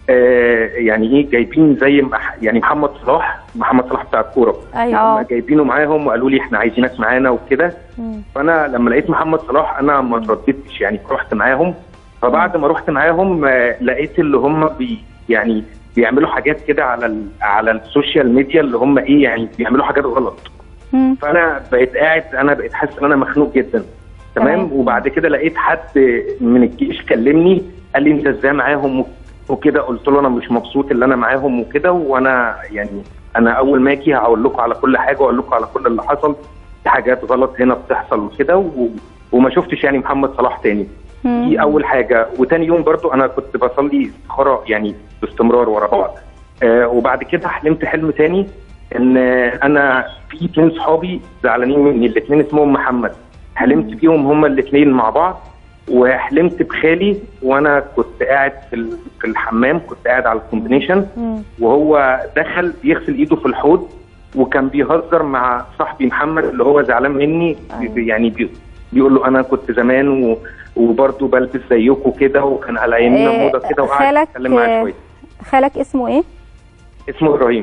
آه يعني ايه جايبين زي مح- يعني محمد صلاح محمد صلاح بتاع الكوره ايوه هم جايبينه معاهم وقالوا لي احنا عايزينك معانا وكده مم. فانا لما لقيت محمد صلاح انا ما ترددتش يعني رحت معاهم فبعد ما رحت معاهم آه، لقيت اللي هم بي يعني بيعملوا حاجات كده على ال- على السوشيال ميديا اللي هم ايه يعني بيعملوا حاجات غلط مم. فانا بقيت قاعد انا بقيت حاسس ان انا مخنوق جدا تمام تمام. وبعد كده لقيت حد من الجيش كلمني قال لي انت ازاي معاهم وكده قلت له انا مش مبسوط ان انا معاهم وكده وانا يعني انا اول ما اجي هقول لكم على كل حاجه واقول لكم على كل اللي حصل في حاجات غلط هنا بتحصل وكده و... وما شفتش يعني محمد صلاح تاني مم. دي اول حاجه وتاني يوم برضو انا كنت بصلي استخاره يعني باستمرار ورا بعض آه وبعد كده حلمت حلم تاني ان انا في اتنين صحابي زعلانين مني الاتنين اسمهم محمد حلمت بيهم هما الاتنين مع بعض وحلمت بخالي وانا كنت قاعد في ال- في الحمام كنت قاعد على الكومبينيشن مم. وهو دخل بيغسل ايده في الحوض وكان بيهزر مع صاحبي محمد اللي هو زعلان مني أيوة. بي- يعني بي بيقول له انا كنت زمان و... وبرضه بلبس زيكم كده وكان على يمين آه، موضه كده وقعد خالك يتكلم معايا آه، شويه خالك اسمه ايه اسمه ابراهيم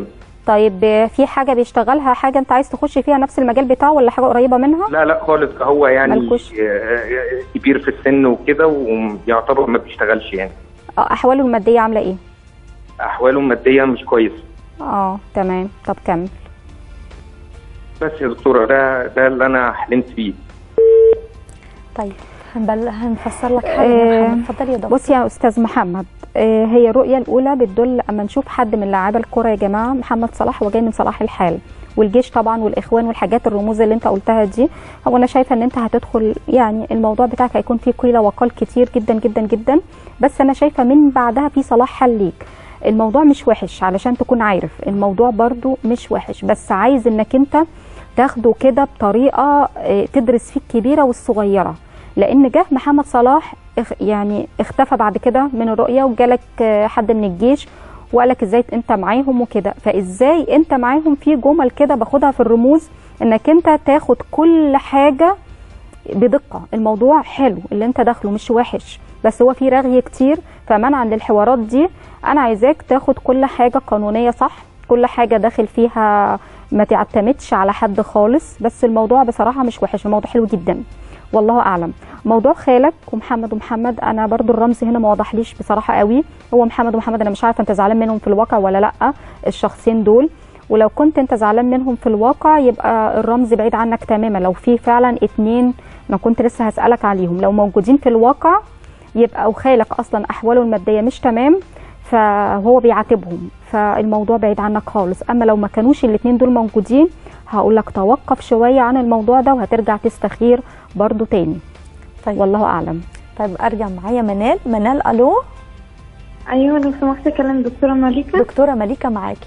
طيب آه، في حاجه بيشتغلها حاجه انت عايز تخش فيها نفس المجال بتاعه ولا حاجه قريبه منها لا لا خالص هو يعني ملكوش. آه، آه، كبير في السن وكده ويعتبر ما بيشتغلش يعني اه احواله الماديه عامله ايه احواله الماديه مش كويسه اه تمام طب كمل بس يا دكتوره ده ده اللي انا حلمت بيه طيب هنبل... هنفسر لك حاجه يا آه، محمد اتفضل يا دكتور بص يا استاذ محمد آه، هي الرؤيه الاولى بتدل اما نشوف حد من لاعبي الكره يا جماعه محمد صلاح هو جاي من صلاح الحال والجيش طبعا والاخوان والحاجات الرموز اللي انت قلتها دي هو انا شايفه ان انت هتدخل يعني الموضوع بتاعك هيكون فيه قيل وقال كتير جدا جدا جدا بس انا شايفه من بعدها في صلاح حل ليك الموضوع مش وحش علشان تكون عارف الموضوع برضو مش وحش بس عايز انك انت تاخده كده بطريقه آه، تدرس فيه الكبيره والصغيره لان جه محمد صلاح اخ- يعني اختفى بعد كده من الرؤيه وجالك آه، حد من الجيش وقالك ازاي انت معاهم وكده فازاي انت معاهم في جمل كده باخدها في الرموز انك انت تاخد كل حاجه بدقه الموضوع حلو اللي انت داخله مش وحش بس هو في رغي كتير فمنعا للحوارات دي انا عايزاك تاخد كل حاجه قانونيه صح كل حاجه داخل فيها ما تعتمدش على حد خالص بس الموضوع بصراحه مش وحش الموضوع حلو جدا والله اعلم موضوع خالك ومحمد ومحمد انا برضو الرمز هنا ما وضحليش بصراحه قوي هو محمد ومحمد انا مش عارفه انت زعلان منهم في الواقع ولا لا الشخصين دول ولو كنت انت زعلان منهم في الواقع يبقى الرمز بعيد عنك تماما لو في فعلا اتنين انا كنت لسه هسالك عليهم لو موجودين في الواقع يبقى وخالك اصلا احواله الماديه مش تمام فهو بيعاتبهم فالموضوع بعيد عنك خالص اما لو ما كانوش الاتنين دول موجودين هقول لك توقف شويه عن الموضوع ده وهترجع تستخير برضو تاني طيب. والله اعلم طيب ارجع معايا منال منال الو ايوه لو سمحت اكلم دكتوره مليكه دكتوره مليكه معاكي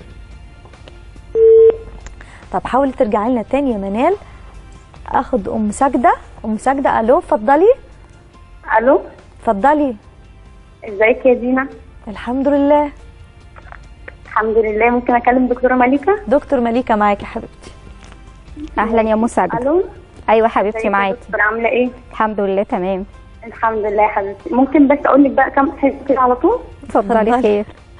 طب حاولي ترجعي لنا تاني يا منال اخد ام ساجده ام ساجده الو اتفضلي الو اتفضلي ازيك يا دينا الحمد لله الحمد لله ممكن اكلم دكتوره مليكه دكتور مليكه معاكي يا حبيبتي اهلا يا مساعد الو ايوه حبيبتي ازيك يا معاكي دكتور عامله ايه الحمد لله تمام الحمد لله يا حبيبتي ممكن بس اقول لك بقى كم حاجه كده على طول اتفضلي اتفضلي. خير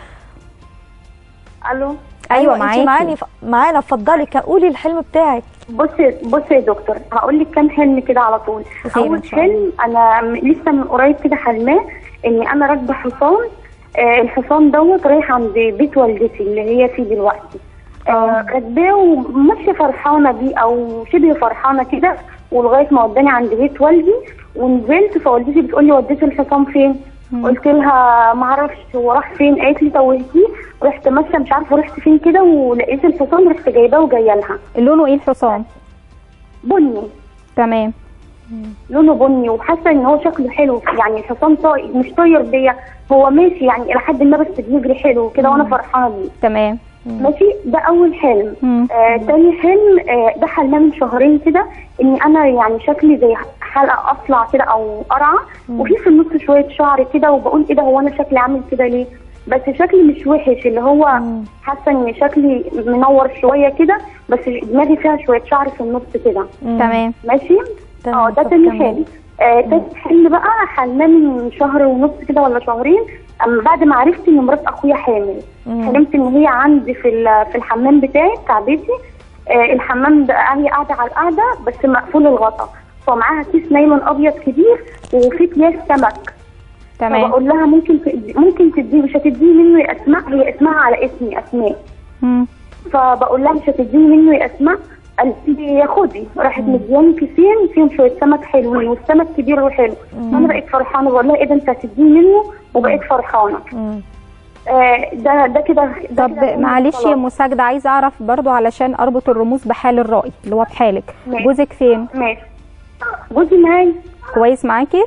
الو ايوه انت معاكي معاني ف... معانا اتفضلي كان- قولي الحلم بتاعك بصي بصي يا دكتور هقول لك كام حلم كده على طول خير إن اول شاء الله. حلم انا م- لسه من قريب كده حلماه اني انا راكبه حصان آه الحصان دوت رايح عند بيت والدتي اللي هي فيه دلوقتي آه راكباه وماشيه فرحانه بيه او شبه فرحانه كده ولغايه ما وداني عند بيت والدي ونزلت فوالدتي بتقول لي وديت الحصان فين؟ قلت لها ما اعرفش هو راح فين قالت لي توهتيه رحت ماشيه مش عارفه رحت فين كده ولقيت الحصان رحت جايباه وجايه لها لونه ايه الحصان بني تمام لونه بني وحاسه ان هو شكله حلو يعني الحصان طاير مش طاير بيا هو ماشي يعني الى حد ما بس بيجري حلو كده وانا فرحانه بيه تمام ماشي ده اول حلم مم. آه تاني حلم آه ده حلمه من شهرين كده ان انا يعني شكلي زي حلقه اصلع كده او قرعه وفي في النص شويه شعر كده وبقول ايه ده هو انا شكلي عامل كده ليه بس شكلي مش وحش اللي هو حاسه ان شكلي منور شويه كده بس دماغي فيها شويه شعر في النص كده تمام ماشي تمام، اه ده طب تاني كملي. حلم آه تالت حلم بقى حلماه من شهر ونص كده ولا شهرين اما بعد ما عرفت ان مرات اخويا حامل حلمت ان هي عندي في ال- في الحمام بتاعي بتاع بيتي آه الحمام ده هي قاعده على القاعده بس مقفول الغطا فمعاها كيس نايلون ابيض كبير وفي اكياس سمك تمام فبقول لها ممكن تدي ممكن تديه مش هتديه منه يا اسماء هي اسمها على اسمي اسماء مم. فبقول لها مش هتديني منه يا اسماء قالت لي خدي راحت مدياني كيسين فيهم شويه سمك حلوين والسمك كبير وحلو فانا بقيت فرحانه بقول لها ايه ده انت هتديني منه وبقيت فرحانه مم. آه ده ده كده ده طب كده معلش يا خلاص. مساجدة عايزه اعرف برضو علشان اربط الرموز بحال الرأي اللي هو بحالك ماشي. جوزك فين ماشي جوزي معايا كويس معاكي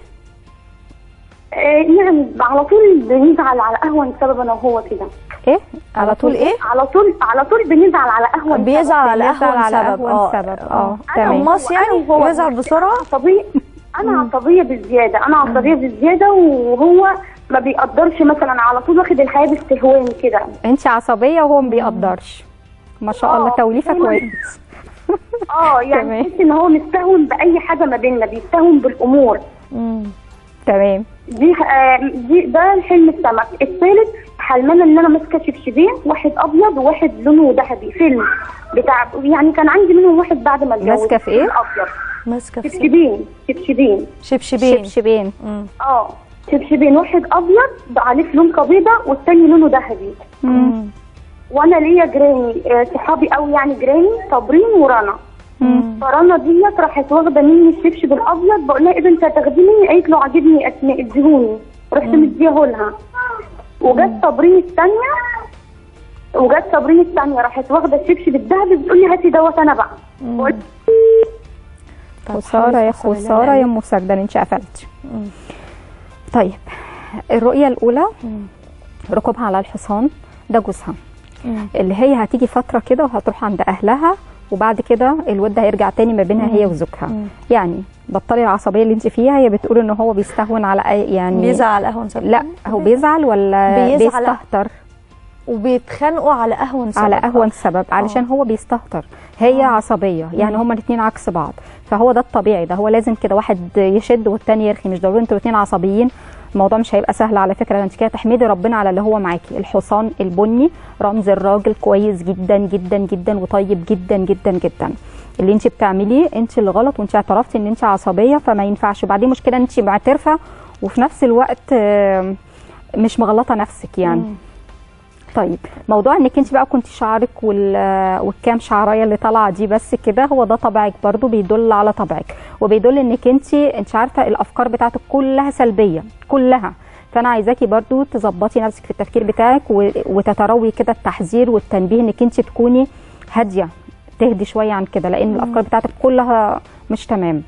آه يعني على طول بنزعل على قهوه بسبب انا وهو كده ايه على طول ايه على طول على طول بنزعل على قهوه بيزعل على بيزعل قهوه على سبب قهوة اه سبب اه أنا تمام وهو- قماص يعني أنا وهو يزعل بسرعه عصبية أنا عصبية بالزيادة أنا عصبية بالزيادة وهو ما بيقدرش مثلا على طول واخد الحياة باستهوان كده انت عصبيه وهو ما بيقدرش ما شاء الله آه، توليفه دايماً. كويس اه يعني تمام. تحس ان هو مستهون بأي حاجة ما بيننا بيستهون بالأمور مم. تمام دي آه دي ده الحلم السمك الثالث حلمانه ان انا ماسكه شبشبين واحد ابيض وواحد لونه ذهبي فيلم بتاع يعني كان عندي منهم واحد بعد ما اتجوزت ماسكة في إيه؟ ابيض ماسكه في شبشبين شبشبين شبشبين شبشبين اه شبشبين واحد ابيض عليه فلومكه بيضه والتاني لونه ذهبي وانا ليا جيراني آه، صحابي قوي يعني جيراني صابرين ورنا فرنا ديت راحت واخده مني الشبشب الابيض بقول لها ايه ده انت هتاخديه مني قالت له عاجبني اسماء اديهوني رحت مديه لها وجت صابرين الثانيه وجت صابرين الثانيه راحت واخده الشبشب الذهبي بتقول لي هاتي دوت انا بقى بقول خساره يا خساره يا ام سجدة انت قفلتي طيب الرؤيه الاولى ركوبها على الحصان ده جوزها اللي هي هتيجي فتره كده وهتروح عند اهلها وبعد كده الود هيرجع تاني ما بينها هي وزوجها يعني بطلي العصبيه اللي انت فيها هي بتقول ان هو بيستهون على أي يعني بيزعل اهون سبب لا هو بيزعل ولا بيزعل. بيستهتر وبيتخانقوا على اهون سبب على اهون سبب علشان هو بيستهتر هي عصبيه يعني هما الاثنين عكس بعض فهو ده الطبيعي ده هو لازم كده واحد يشد والتاني يرخي مش ضروري انتوا الاثنين عصبيين الموضوع مش هيبقى سهل على فكره ده انت كده تحمدي ربنا على اللي هو معاكي الحصان البني رمز الراجل كويس جدا جدا جدا وطيب جدا جدا جدا اللي انت بتعمليه انت اللي غلط وانت اعترفتي ان انت عصبيه فما ينفعش وبعدين مشكله انت معترفه وفي نفس الوقت آه، مش مغلطه نفسك يعني طيب موضوع انك انت بقى كنت شعرك وال- والكام شعرايه اللي طالعه دي بس كده هو ده طبعك برضو بيدل على طبعك وبيدل انك انت انت عارفه الافكار بتاعتك كلها سلبيه كلها فانا عايزاكي برضو تظبطي نفسك في التفكير بتاعك و- وتتروي كده التحذير والتنبيه انك انت تكوني هاديه تهدي شويه عن كده لان الافكار بتاعتك كلها مش تمام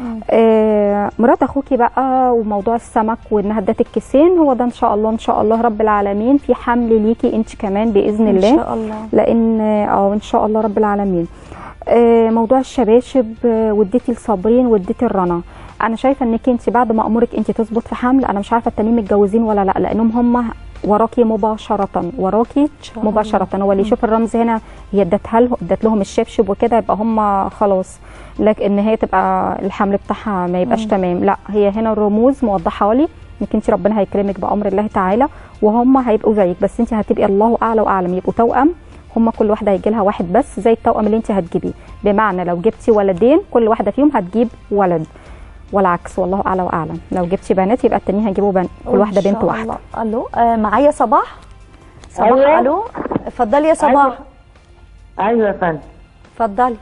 آه، مرات اخوكي بقى وموضوع السمك وانها ادت الكيسين هو ده ان شاء الله ان شاء الله رب العالمين في حمل ليكي انت كمان باذن إن الله شاء الله. لان اه ان شاء الله رب العالمين آه، موضوع الشباشب آه، واديتي لصابرين واديتي الرنا انا شايفه انك انت بعد ما امورك انت تظبط في حمل انا مش عارفه التانيين متجوزين ولا لا لانهم هم وراكي مباشره وراكي الله. مباشره هو اللي يشوف الرمز هنا هي ادتها له ادت لهم الشبشب وكده يبقى هم خلاص لكن ان هي تبقى الحمل بتاعها ما يبقاش مم. تمام لا هي هنا الرموز موضحه لي انك انت ربنا هيكرمك بامر الله تعالى وهم هيبقوا زيك بس انت هتبقي الله اعلى واعلم يبقوا توأم هم كل واحده هيجي لها واحد بس زي التوأم اللي انت هتجيبيه بمعنى لو جبتي ولدين كل واحده فيهم هتجيب ولد والعكس والله اعلى واعلم لو جبتي بنات يبقى التانيين هيجيبوا بنت كل واحده إن شاء بنت واحده الله. الو آه معايا صباح صباح أيوة. الو اتفضلي يا صباح ايوه يا فندم اتفضلي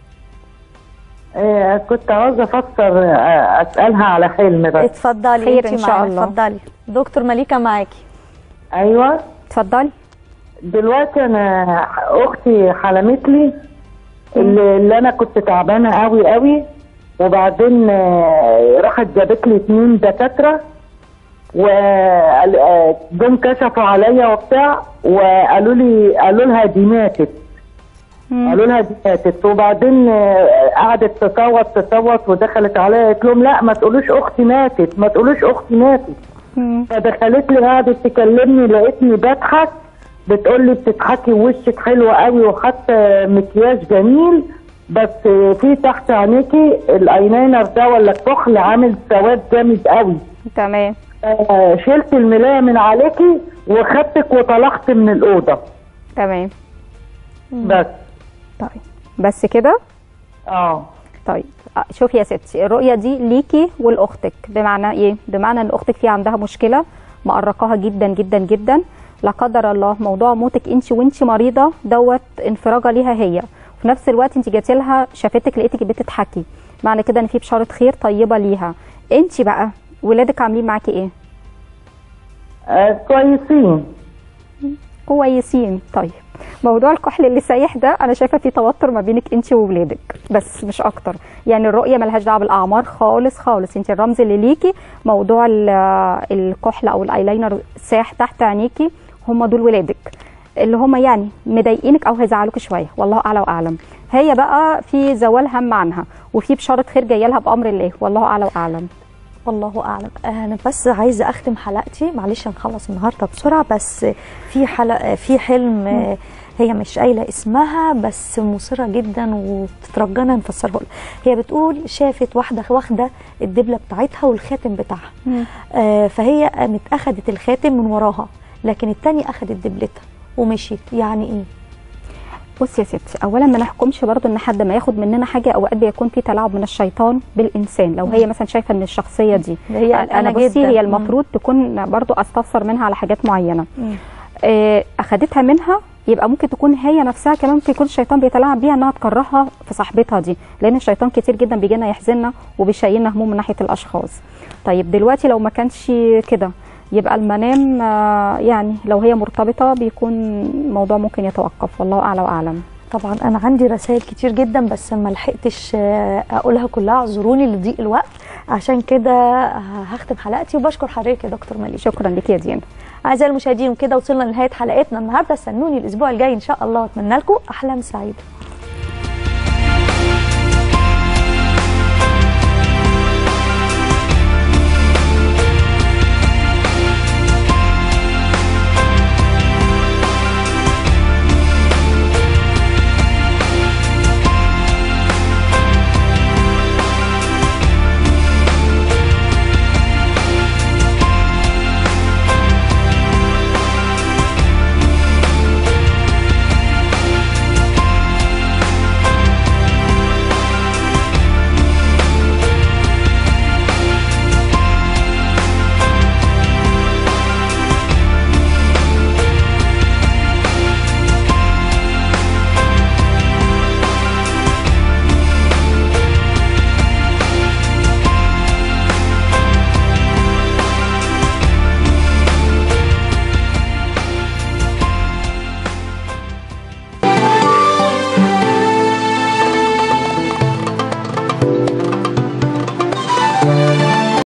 آه كنت عاوزه افسر آه اسالها على حلم بس اتفضلي خير انتي إن شاء معانا. الله. اتفضلي دكتور مليكه معاكي ايوه اتفضلي دلوقتي انا اختي حلمت لي اللي, اللي انا كنت تعبانه قوي قوي وبعدين آه، راحت جابت لي اتنين دكاتره وجم كشفوا عليا وبتاع وقالوا لي قالوا لها دي ماتت قالوا لها دي ماتت وبعدين آه، قعدت تصوت تصوت ودخلت عليا قالت لهم لا ما تقولوش اختي ماتت ما تقولوش اختي ماتت فدخلت لي قعدت تكلمني لقيتني بضحك بتقول لي بتضحكي ووشك حلو قوي وحتى مكياج جميل بس في تحت عينيكي الايلاينر ده ولا الكحل عامل سواد جامد قوي تمام آه، شلت الملايه من عليكي وخدتك وطلعت من الاوضه تمام بس طيب بس كده اه طيب آه، شوفي يا ستي الرؤيه دي ليكي ولاختك بمعنى ايه بمعنى ان اختك في عندها مشكله مقرقاها جدا جدا جدا لا قدر الله موضوع موتك انت وانت مريضه دوت انفراجه ليها هي وفي نفس الوقت انت جاتي لها شافتك لقيتك بتضحكي معنى كده ان في بشاره خير طيبه ليها انت بقى ولادك عاملين معاكي ايه آه، كويسين كويسين طيب موضوع الكحل اللي سايح ده انا شايفه في توتر ما بينك انت وولادك بس مش اكتر يعني الرؤيه ملهاش دعوه بالاعمار خالص خالص انت الرمز اللي ليكي موضوع ال- الكحل او الايلاينر ساح تحت عينيكي هم دول ولادك اللي هم يعني مضايقينك او هيزعلوك شويه والله اعلى واعلم هي بقى في زوال هم عنها وفي بشاره خير جايه لها بامر الله والله اعلى واعلم والله اعلم انا بس عايزه اختم حلقتي معلش هنخلص النهارده بسرعه بس في حلقه في حلم آه، هي مش قايله اسمها بس مثيره جدا وتترجانا نفسره لها. هي بتقول شافت واحده واخده الدبله بتاعتها والخاتم بتاعها آه، فهي قامت اخدت الخاتم من وراها لكن التاني اخدت دبلتها ومشيت يعني ايه بصي يا ستي اولا ما نحكمش برضو ان حد ما ياخد مننا حاجه اوقات بيكون في تلاعب من الشيطان بالانسان لو هي مثلا شايفه ان الشخصيه دي هي انا قلقانة بصي جداً. هي المفروض تكون برضو استفسر منها على حاجات معينه مم. آه، اخدتها منها يبقى ممكن تكون هي نفسها كمان ممكن يكون الشيطان بيتلاعب بيها انها تكرهها في صاحبتها دي لان الشيطان كتير جدا بيجينا يحزننا وبيشيلنا هموم من ناحيه الاشخاص طيب دلوقتي لو ما كانش كده يبقى المنام آه، يعني لو هي مرتبطه بيكون الموضوع ممكن يتوقف والله اعلى واعلم طبعا انا عندي رسائل كتير جدا بس ما لحقتش آه، اقولها كلها اعذروني لضيق الوقت عشان كده هختم حلقتي وبشكر حضرتك يا دكتور مليك شكرا لك يا دينا اعزائي المشاهدين وكده وصلنا لنهايه حلقتنا النهارده استنوني الاسبوع الجاي ان شاء الله واتمنى لكم احلام سعيده